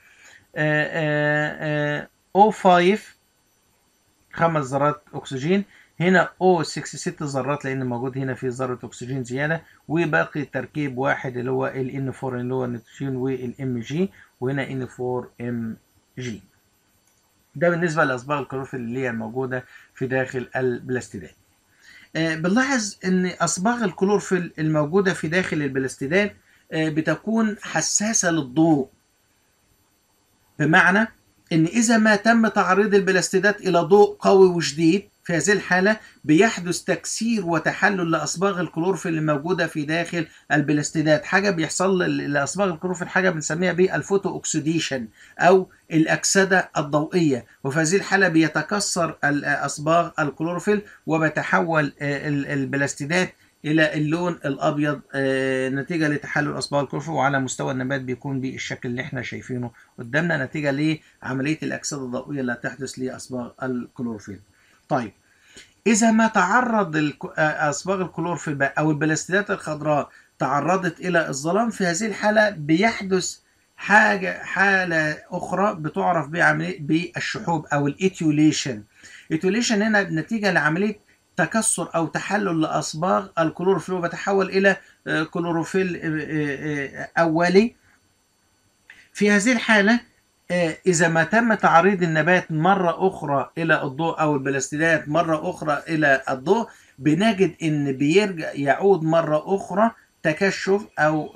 او 5 خمس ذرات اكسجين هنا او 6 ست ذرات لان موجود هنا في ذره اكسجين زياده وباقي تركيب واحد اللي هو ال ان 4 اللي هو النيتروجين والام جي وهنا ان 4 ام جي ده بالنسبه لاصباغ الكلوروفيل اللي هي موجوده في داخل البلاستيدات بنلاحظ ان اصباغ الكلورفيل الموجوده في داخل البلاستيدات بتكون حساسه للضوء بمعنى ان اذا ما تم تعريض البلاستيدات الى ضوء قوي وشديد في هذه الحالة بيحدث تكسير وتحلل لأصباغ الكلورفيل الموجودة في داخل البلاستيدات حاجة بيحصل لأصباغ الكلورفيل حاجة بنسميها بالفوتو أوكسيديشن أو الأكسدة الضوئية وفي هذه الحالة بيتكسر أصباغ الكلورفيل وبتحول البلاستيدات الى اللون الابيض نتيجه لتحلل اصباغ الكلورفيل وعلى مستوى النبات بيكون بالشكل اللي احنا شايفينه قدامنا نتيجه لعمليه الاكسده الضوئيه اللي هتحدث لاصباغ الكلورفيل. طيب اذا ما تعرض اصباغ الكلورفيل او البلاستيدات الخضراء تعرضت الى الظلام في هذه الحاله بيحدث حاجه حاله اخرى بتعرف بعمليه بالشحوب او الايتيوليشن. ايتيوليشن هنا نتيجه لعمليه تكسر او تحلل لاصباغ الكلوروفيل وبتحول الى كلوروفيل اولي في هذه الحاله اذا ما تم تعريض النبات مره اخرى الى الضوء او البلاستيدات مره اخرى الى الضوء بنجد ان بيرجع يعود مره اخرى تكشف او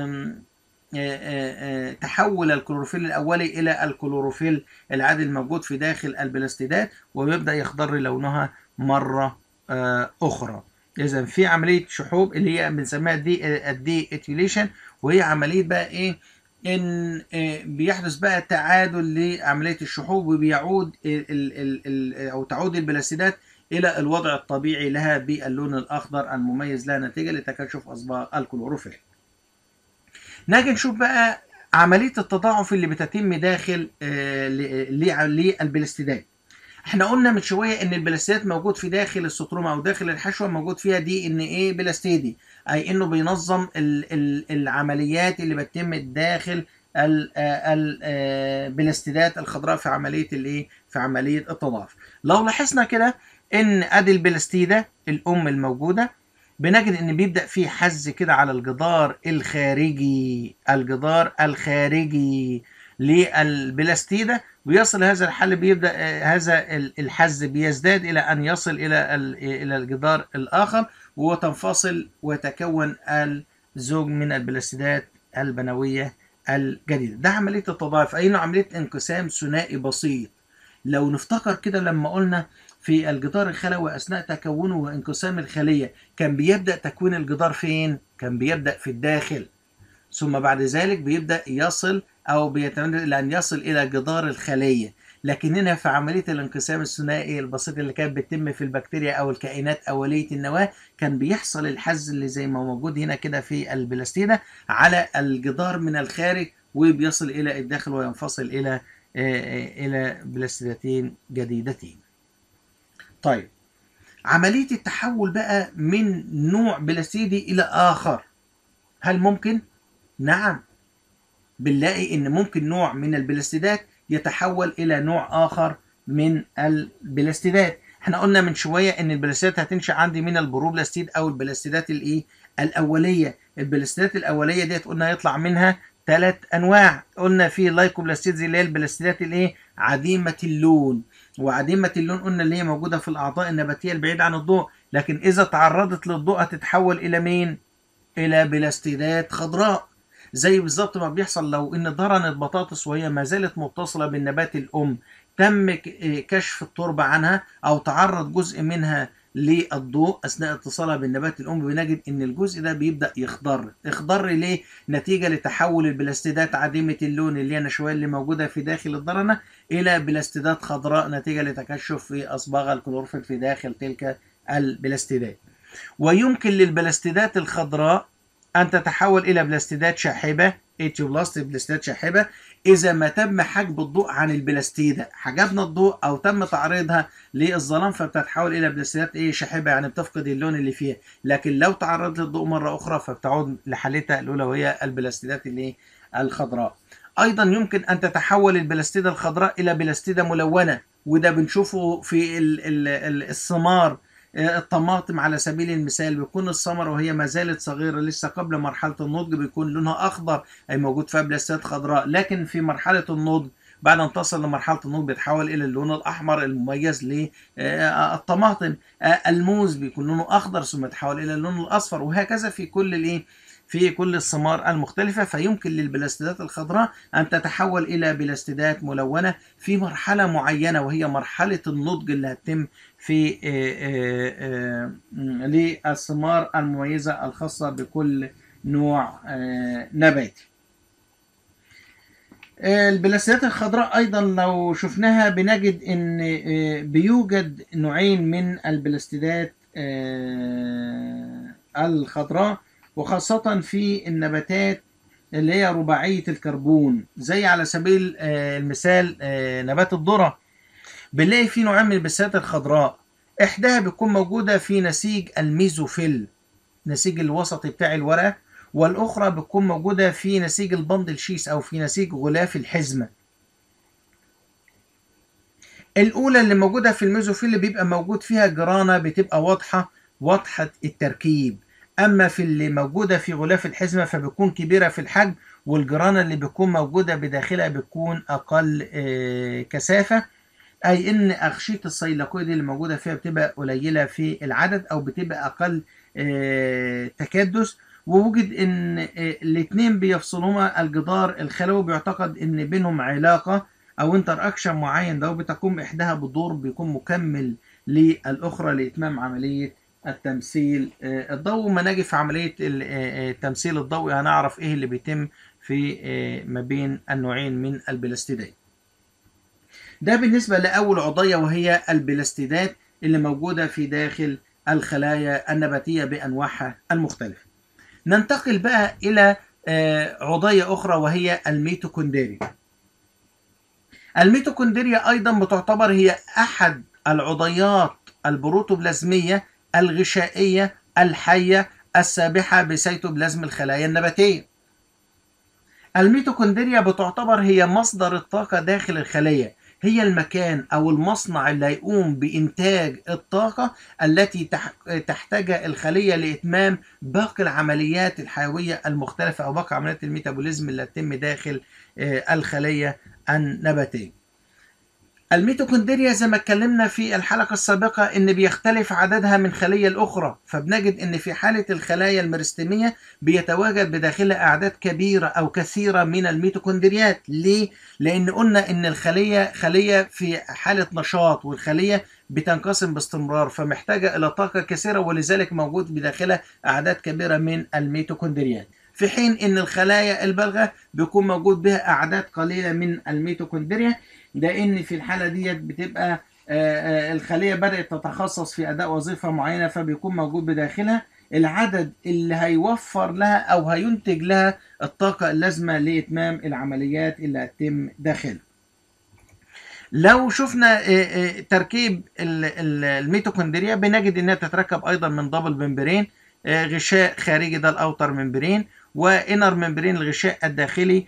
تحول الكلوروفيل الاولي الى الكلوروفيل العادي الموجود في داخل البلاستيدات وبيبدا يخضر لونها مره اخرى اذا في عمليه شحوب اللي هي بنسميها دي الدي اتيوليشن وهي عمليه بقى ايه ان بيحدث بقى تعادل لعمليه الشحوب وبيعود ال ال ال او تعود البلاستيدات الى الوضع الطبيعي لها باللون الاخضر المميز لها نتيجه لتكشف اصباغ الكلوروفيل. نيجي نشوف بقى عمليه التضاعف اللي بتتم داخل للبلاستيدات. احنا قلنا من شويه ان البلاستيدات موجود في داخل الستروما او داخل الحشوه موجود فيها دي ان ايه بلاستيدي اي انه بينظم ال ال العمليات اللي بتتم داخل البلاستيدات الخضراء في عمليه الايه في عمليه التضاعف لو لاحظنا كده ان ادي البلاستيده الام الموجوده بنجد ان بيبدا في حز كده على الجدار الخارجي الجدار الخارجي للبلاستيده ويصل هذا الحل بيبدا هذا الحز بيزداد الى ان يصل الى الى الجدار الاخر وتنفصل ويتكون الزوج من البلاستيدات البنويه الجديده ده عمليه التضاعف اي عمليه انقسام ثنائي بسيط لو نفتكر كده لما قلنا في الجدار الخلوي اثناء تكونه وانقسام الخليه كان بيبدا تكوين الجدار فين كان بيبدا في الداخل ثم بعد ذلك بيبدا يصل او بيتمدد الى ان يصل الى جدار الخليه لكن هنا في عمليه الانقسام الثنائي البسيط اللي كانت بتتم في البكتيريا او الكائنات اوليه النواه كان بيحصل الحز اللي زي ما موجود هنا كده في البلاستيده على الجدار من الخارج وبيصل الى الداخل وينفصل الى الى بلاستيدتين جديدتين طيب عمليه التحول بقى من نوع بلاستيدي الى اخر هل ممكن نعم بنلاقي ان ممكن نوع من البلاستيدات يتحول الى نوع اخر من البلاستيدات احنا قلنا من شويه ان البلاستيدات هتنشا عندي من البروبلاستيد او البلاستيدات الايه الاوليه البلاستيدات الاوليه ديت قلنا يطلع منها ثلاث انواع قلنا في لايكوبلاستيدز اللي هي البلاستيدات الايه عديمه اللون وعديمه اللون قلنا اللي هي موجوده في الاعضاء النباتيه البعيده عن الضوء لكن اذا تعرضت للضوء هتتحول الى مين الى بلاستيدات خضراء زي بالظبط ما بيحصل لو ان ضرنت بطاطس وهي ما زالت متصله بالنبات الام تم كشف التربه عنها او تعرض جزء منها للضوء اثناء اتصالها بالنبات الام بنجد ان الجزء ده بيبدا يخضر يخضر ليه نتيجه لتحول البلاستيدات عديمه اللون اللي هي النشويه اللي موجوده في داخل الضرنه الى بلاستيدات خضراء نتيجه لتكشف في اصباغ الكلوروفيل في داخل تلك البلاستيدات ويمكن للبلاستيدات الخضراء أن تتحول إلى بلاستيدات شاحبة إيتيوبلاست بلاستيدات شاحبة إذا ما تم حجب الضوء عن البلاستيدة حجبنا الضوء أو تم تعريضها للظلام فبتتحول إلى بلاستيدات إيه شاحبة يعني بتفقد اللون اللي فيها لكن لو تعرضت للضوء مرة أخرى فبتعود لحالتها الأولى وهي البلاستيدات اللي الخضراء أيضا يمكن أن تتحول البلاستيدة الخضراء إلى بلاستيدة ملونة وده بنشوفه في الثمار الطماطم على سبيل المثال بيكون الثمرة وهي ما زالت صغيرة لسه قبل مرحلة النضج بيكون لونها أخضر أي موجود فيها بلاستيدات خضراء لكن في مرحلة النضج بعد أن تصل لمرحلة النضج بيتحول إلى اللون الأحمر المميز للطماطم الموز بيكون لونه أخضر ثم يتحول إلى اللون الأصفر وهكذا في كل الإيه في كل الثمار المختلفة فيمكن للبلاستيدات الخضراء أن تتحول إلى بلاستيدات ملونة في مرحلة معينة وهي مرحلة النضج اللي هتتم في للثمار المميزة الخاصة بكل نوع نباتي البلاستيدات الخضراء أيضا لو شفناها بنجد أن بيوجد نوعين من البلاستيدات الخضراء وخاصة في النباتات اللي هي رباعية الكربون زي على سبيل المثال نبات الذرة بنلاقي في نوعين من البلاستيدات الخضراء إحداها بتكون موجودة في نسيج الميزوفيل نسيج الوسطي بتاع الورقة والأخرى بتكون موجودة في نسيج البندل شيس أو في نسيج غلاف الحزمة الأولى اللي موجودة في الميزوفيل اللي بيبقى موجود فيها جرانة بتبقى واضحة واضحة التركيب اما في اللي موجوده في غلاف الحزمه فبتكون كبيره في الحجم والجرانه اللي بتكون موجوده بداخلها بتكون اقل كثافه اي ان اغشيه الصيلقويه دي اللي موجوده فيها بتبقى قليله في العدد او بتبقى اقل تكدس ووجد ان الاثنين بيفصلهما الجدار الخلوي بيعتقد ان بينهم علاقه او انتر اكشن معين ده بتقوم احداها بدور بيكون مكمل للاخرى لاتمام عمليه التمثيل الضوء ما نجي في عملية التمثيل الضوئي هنعرف ايه اللي بيتم في ما بين النوعين من البلاستيدات ده بالنسبة لأول عضية وهي البلاستيدات اللي موجودة في داخل الخلايا النباتية بأنواعها المختلفة ننتقل بقى إلى عضية أخرى وهي الميتوكوندريا الميتوكوندريا أيضا بتعتبر هي أحد العضيات البروتوبلازمية الغشائية الحية السابحة بسيتوبلازم الخلايا النباتية الميتوكوندريا بتعتبر هي مصدر الطاقة داخل الخلية هي المكان أو المصنع اللي هيقوم بإنتاج الطاقة التي تحتاجها الخلية لإتمام باقي العمليات الحيوية المختلفة أو باقي عمليات الميتابوليزم اللي تتم داخل الخلية النباتية الميتوكوندريا زي ما اتكلمنا في الحلقة السابقة ان بيختلف عددها من خلية الاخرى فبنجد ان في حالة الخلايا الميرستيمية بيتواجد بداخلها اعداد كبيرة او كثيرة من الميتوكوندريات ليه؟ لان قلنا ان الخلية خلية في حالة نشاط والخلية بتنقسم باستمرار فمحتاجة الى طاقة كثيرة ولذلك موجود بداخلها اعداد كبيرة من الميتوكوندريات في حين ان الخلايا البالغة بيكون موجود بها اعداد قليلة من الميتوكوندريا لان في الحاله ديت بتبقى الخليه بدات تتخصص في اداء وظيفه معينه فبيكون موجود بداخلها العدد اللي هيوفر لها او هينتج لها الطاقه اللازمه لاتمام العمليات اللي هتتم داخلها لو شفنا تركيب الميتوكوندريا بنجد انها تتركب ايضا من دبل ممبرين غشاء خارجي ده الاوتر ممبرين وانر ممبرين الغشاء الداخلي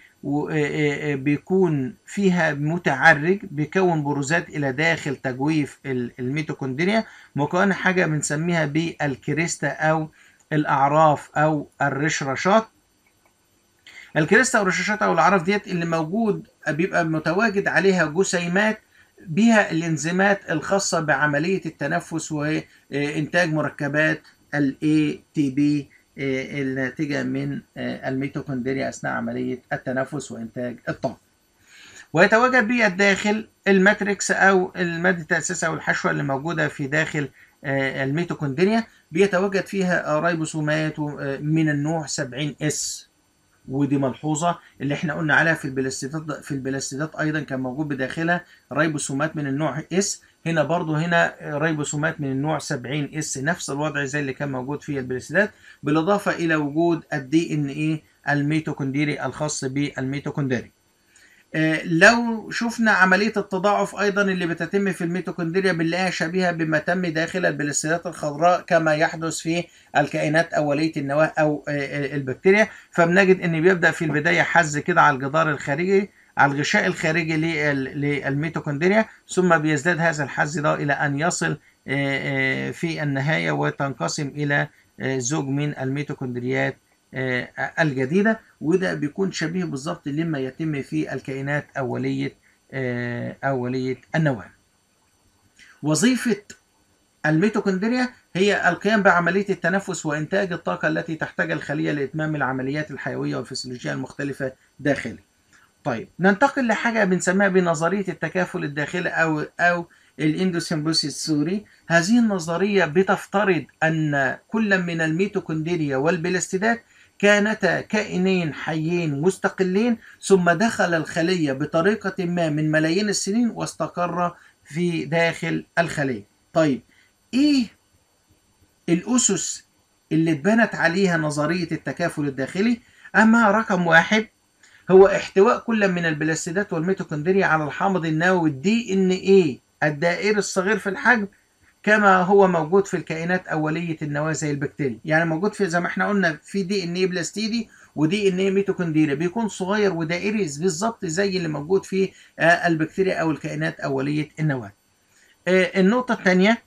بيكون فيها متعرج بيكون بروزات الى داخل تجويف الميتوكوندريا مكونه حاجه بنسميها بالكريستا او الاعراف او الرشرشات الكريستا او الرشاشات او الاعراف ديت اللي موجود بيبقى متواجد عليها جسيمات بها الانزيمات الخاصه بعمليه التنفس وانتاج مركبات الاي تي بي الناتجة من الميتوكوندريا أثناء عملية التنفس وإنتاج الطاقة ويتواجد بالداخل الماتريكس أو المادة التأسيسية أو الحشوة اللي موجودة في داخل الميتوكوندريا بيتواجد فيها ريبوسومات من النوع 70 اس ودي ملحوظة اللي احنا قلنا عليها في البلاستيدات في البلاستيدات أيضا كان موجود بداخلها ريبوسومات من النوع اس هنا برضو هنا ريبوسومات من النوع 70 اس نفس الوضع زي اللي كان موجود في البلاستيدات بالاضافه الى وجود الدي ان اي الميتوكوندري الخاص بالميتوكوندري آه لو شفنا عمليه التضاعف ايضا اللي بتتم في الميتوكوندريا بنلاقيها شبيهه بما تم داخل البلاستيدات الخضراء كما يحدث في الكائنات اوليه النواه او آه البكتيريا فبنجد ان بيبدا في البدايه حز كده على الجدار الخارجي على الغشاء الخارجي للميتوكوندريا ثم بيزداد هذا الحز ده إلى أن يصل في النهاية وتنقسم إلى زوج من الميتوكوندريات الجديدة وده بيكون شبيه بالظبط لما يتم في الكائنات أولية أولية النواة وظيفة الميتوكوندريا هي القيام بعملية التنفس وإنتاج الطاقة التي تحتاجها الخلية لإتمام العمليات الحيوية والفسيولوجية المختلفة داخله طيب ننتقل لحاجه بنسميها بنظريه التكافل الداخلي او او الاندوسيمبوسيس السوري هذه النظريه بتفترض ان كل من الميتوكوندريا والبلاستيدات كانتا كائنين حيين مستقلين ثم دخل الخليه بطريقه ما من ملايين السنين واستقر في داخل الخليه طيب ايه الاسس اللي اتبنت عليها نظريه التكافل الداخلي اما رقم واحد هو احتواء كل من البلاستيدات والميتوكوندريا على الحامض النووي الدي ان ايه الدائري الصغير في الحجم كما هو موجود في الكائنات اوليه النواه زي البكتيريا يعني موجود في زي ما احنا قلنا في دي ان ايه بلاستيدي ودي ان ايه ميتوكوندريا بيكون صغير ودائري بالظبط زي اللي موجود في البكتيريا او الكائنات اوليه النواه النقطه الثانيه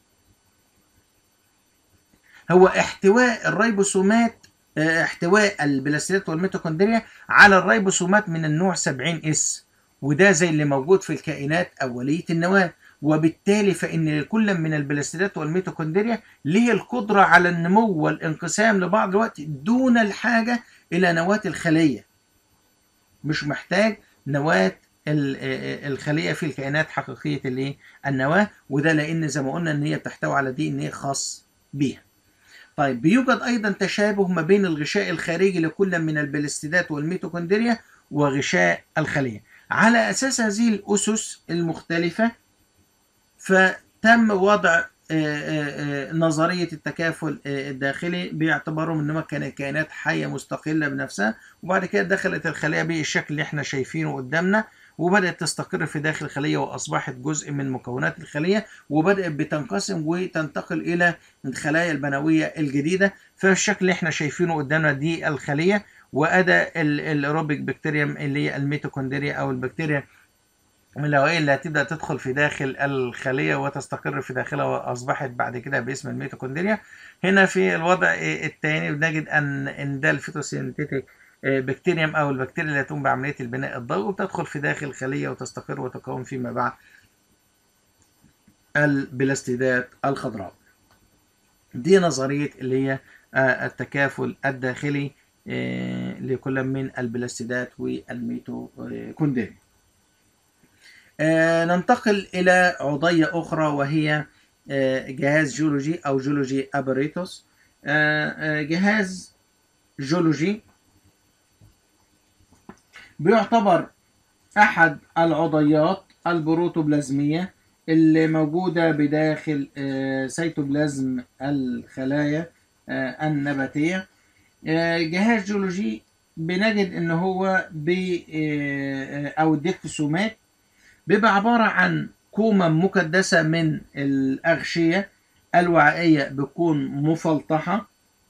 هو احتواء الريبوسومات احتواء البلاستيدات والميتوكوندريا على الريبوسومات من النوع 70 اس وده زي اللي موجود في الكائنات أولية النواة وبالتالي فإن لكل من البلاستيدات والميتوكوندريا له القدرة على النمو والانقسام لبعض الوقت دون الحاجة إلى نواة الخلية مش محتاج نواة الخلية في الكائنات حقيقية اللي النواة وده لأن زي ما قلنا إن هي بتحتوي على دي إن هي خاص بيها طيب بيوجد أيضا تشابه ما بين الغشاء الخارجي لكل من البلاستيدات والميتوكوندريا وغشاء الخلية على أساس هذه الأسس المختلفة فتم وضع نظرية التكافل الداخلي باعتبارهم انهم كانت كائنات حية مستقلة بنفسها وبعد كده دخلت الخلية بالشكل اللي احنا شايفينه قدامنا وبدأت تستقر في داخل الخلية وأصبحت جزء من مكونات الخلية وبدأت بتنقسم وتنتقل إلى الخلايا البنوية الجديدة فالشكل اللي احنا شايفينه قدامنا دي الخلية وأدى الأيروبيك بكتيريوم اللي هي الميتوكوندريا أو البكتيريا الهوائية اللي هتبدأ تدخل في داخل الخلية وتستقر في داخلها وأصبحت بعد كده باسم الميتوكوندريا هنا في الوضع الثاني بنجد أن إن ده الفيتوسينتيتيك بكتيريوم أو البكتيريا اللي هتقوم بعملية البناء الضوئي وبتدخل في داخل الخلية وتستقر وتكون فيما بعد البلاستيدات الخضراء دي نظرية اللي هي التكافل الداخلي لكل من البلاستيدات والميتوكوندريا ننتقل إلى عضية أخرى وهي جهاز جيولوجي أو جيولوجي أبريتوس جهاز جيولوجي بيعتبر أحد العضيات البروتوبلازمية اللي موجودة بداخل سيتوبلازم الخلايا النباتية جهاز جيولوجي بنجد ان هو بي او الديكتوسومات بيبقى عبارة عن كومم مكدسة من الأغشية الوعائية بتكون مفلطحة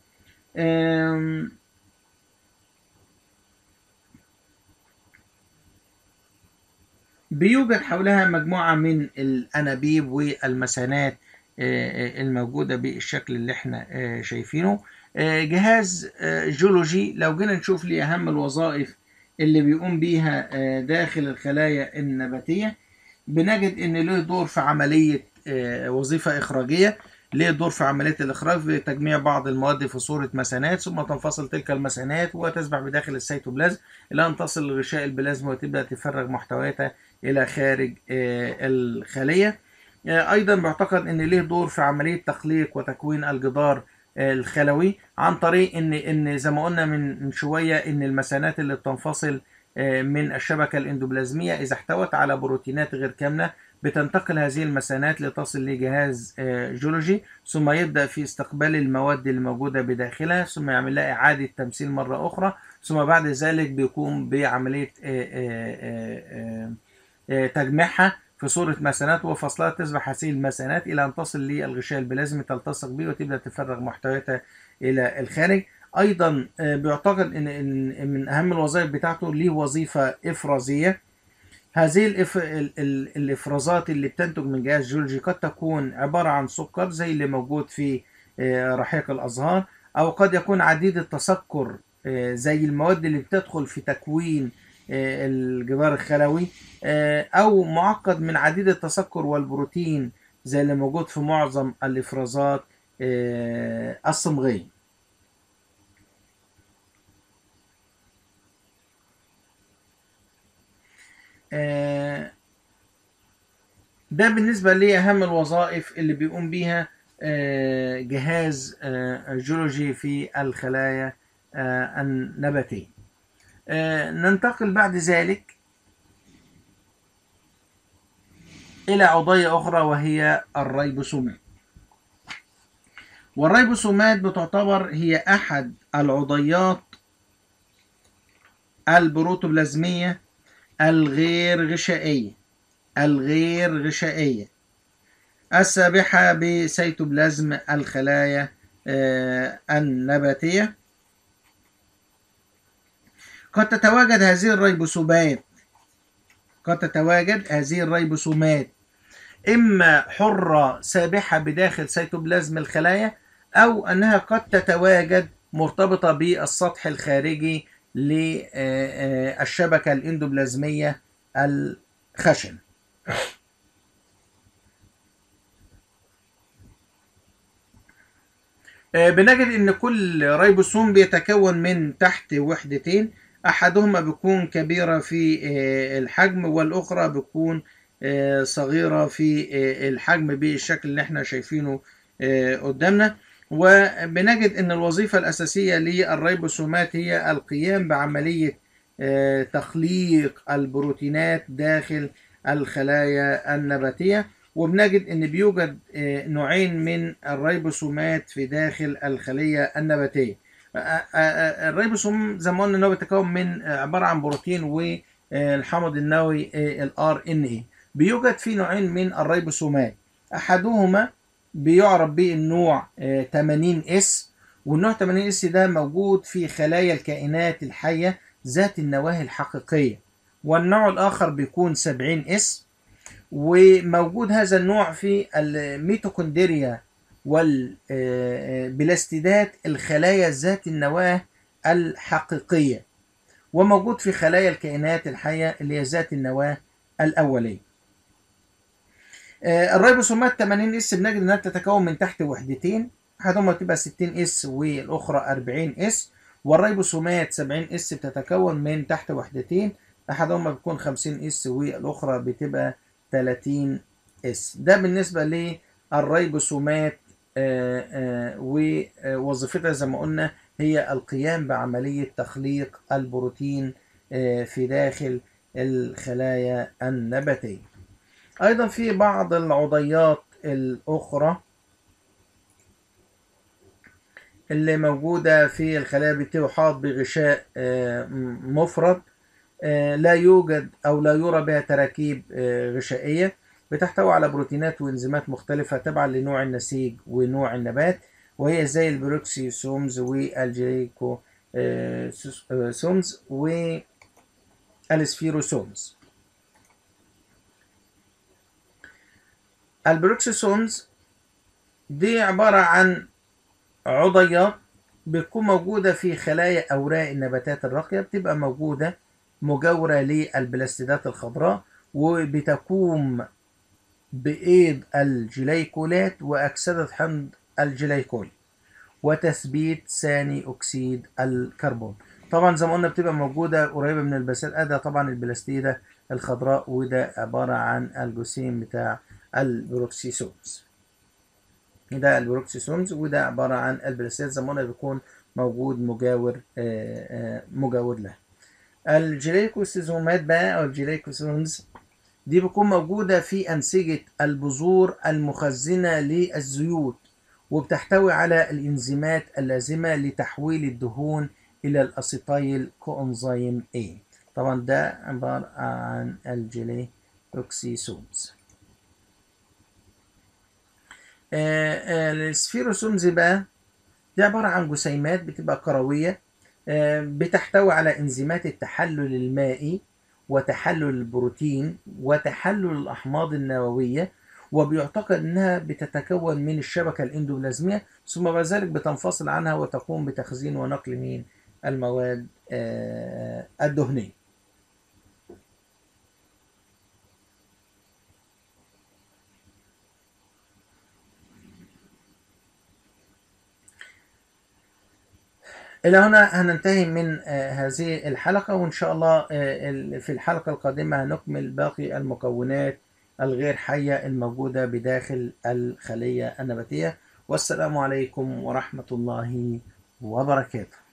بيوجد حولها مجموعة من الأنابيب والمثانات الموجودة بالشكل اللي احنا شايفينه جهاز جيولوجي لو جينا نشوف ليه أهم الوظائف اللي بيقوم بيها داخل الخلايا النباتية بنجد ان له دور في عملية وظيفة إخراجية له دور في عملية الإخراج في تجميع بعض المواد في صورة مثانات ثم تنفصل تلك المثانات وتسبح بداخل السيتوبلازم إلى أن تصل لغشاء البلازما وتبدأ تفرغ محتوياتها إلى خارج الخلية أيضا بيعتقد أن له دور في عملية تخليق وتكوين الجدار الخلوي عن طريق ان ان زي ما قلنا من شويه ان المثانات اللي بتنفصل من الشبكه الاندوبلازميه اذا احتوت على بروتينات غير كامله بتنتقل هذه المثانات لتصل لجهاز جيولوجي ثم يبدا في استقبال المواد الموجوده بداخلها ثم يعمل لها اعاده تمثيل مره اخرى ثم بعد ذلك بيقوم بعمليه تجميعها في صورة مثانات وفصلها تسبح هذه المثانات إلى أن تصل للغشاء البلازمي تلتصق به وتبدأ تفرغ محتوياتها إلى الخارج. أيضا بيعتقد إن إن من أهم الوظائف بتاعته ليه وظيفة إفرازية. هذه الإف... الإفرازات اللي بتنتج من جهاز جيولوجي قد تكون عبارة عن سكر زي اللي موجود في رحيق الأزهار أو قد يكون عديد التسكر زي المواد اللي بتدخل في تكوين الجدار الخلوي او معقد من عديد التسكر والبروتين زي اللي موجود في معظم الافرازات الصمغيه ده بالنسبة لأهم الوظائف اللي بيقوم بيها جهاز جيولوجي في الخلايا النباتية ننتقل بعد ذلك إلى عضية أخرى وهي الريبوسومات والريبوسومات بتعتبر هي أحد العضيات البروتوبلازمية الغير غشائية الغير غشائية السابحة بسيتوبلازم الخلايا النباتية قد تتواجد هذه الريبوسومات قد تتواجد هذه الريبوسومات إما حرة سابحة بداخل سيتوبلازم الخلايا أو أنها قد تتواجد مرتبطة بالسطح الخارجي للشبكة الاندوبلازمية الخشن بنجد ان كل ريبوسوم بيتكون من تحت وحدتين احدهما بيكون كبيره في الحجم والاخرى بتكون صغيره في الحجم بالشكل اللي احنا شايفينه قدامنا وبنجد ان الوظيفه الاساسيه للريبوسومات هي القيام بعمليه تخليق البروتينات داخل الخلايا النباتيه وبنجد ان بيوجد نوعين من الريبوسومات في داخل الخليه النباتيه الريبوسوم زي ما قلنا ان هو بيتكون من عباره عن بروتين والحمض النووي الار ان اي بيوجد في نوعين من الريبوسومات احدهما بيعرف بالنوع 80 اس والنوع 80 اس ده موجود في خلايا الكائنات الحية ذات النواة الحقيقية والنوع الآخر بيكون 70 اس وموجود هذا النوع في الميتوكوندريا والبلاستيدات الخلايا ذات النواة الحقيقية وموجود في خلايا الكائنات الحية اللي هي ذات النواة الأولية الريبوسومات 80 اس بنجد انها تتكون من تحت وحدتين احدهما تبقى 60 اس والاخرى 40 اس والريبوسومات 70 اس بتتكون من تحت وحدتين احدهما بيكون 50 اس والاخرى بتبقى 30 اس ده بالنسبه للريبوسومات ووظيفتها زي ما قلنا هي القيام بعمليه تخليق البروتين في داخل الخلايا النباتيه ايضا في بعض العضيات الاخرى اللي موجودة في الخلايا بتحاط بغشاء مفرد لا يوجد أو لا يرى بها تراكيب غشائية بتحتوي على بروتينات وإنزيمات مختلفة تبعا لنوع النسيج ونوع النبات وهي زي البروكسيسومز والجليكوسومز والسفيروسومز البروكسيسومز دي عبارة عن عضيات بتكون موجودة في خلايا أوراق النباتات الراقية بتبقى موجودة مجاورة للبلاستيدات الخضراء وبتقوم بإيض الجليكولات وأكسدة حمض الجليكول وتثبيت ثاني أكسيد الكربون طبعا زي ما قلنا بتبقى موجودة قريبة من البلاستيد ده طبعا البلاستيدة الخضراء وده عبارة عن الجسيم بتاع البروكسيسومز ده البروكسيسومز وده عبارة عن البلاستيد زي ما قلنا بيكون موجود مجاور مجاور له الجليكوسيزومات بقى او الجليكوسومز دي بتكون موجودة في أنسجة البذور المخزنة للزيوت وبتحتوي على الإنزيمات اللازمة لتحويل الدهون إلى الأسيتايل كوإنزيم A طبعا ده عبارة عن الجليكوسيسومز السفيروسومز بقى دي عبارة عن جسيمات بتبقى كروية بتحتوي على انزيمات التحلل المائي وتحلل البروتين وتحلل الأحماض النووية وبيعتقد أنها بتتكون من الشبكة الإندوبلازمية ثم بعد ذلك بتنفصل عنها وتقوم بتخزين ونقل من المواد الدهنية إلى هنا هننتهي من هذه الحلقة وإن شاء الله في الحلقة القادمة هنكمل باقي المكونات الغير حية الموجودة بداخل الخلية النباتية والسلام عليكم ورحمة الله وبركاته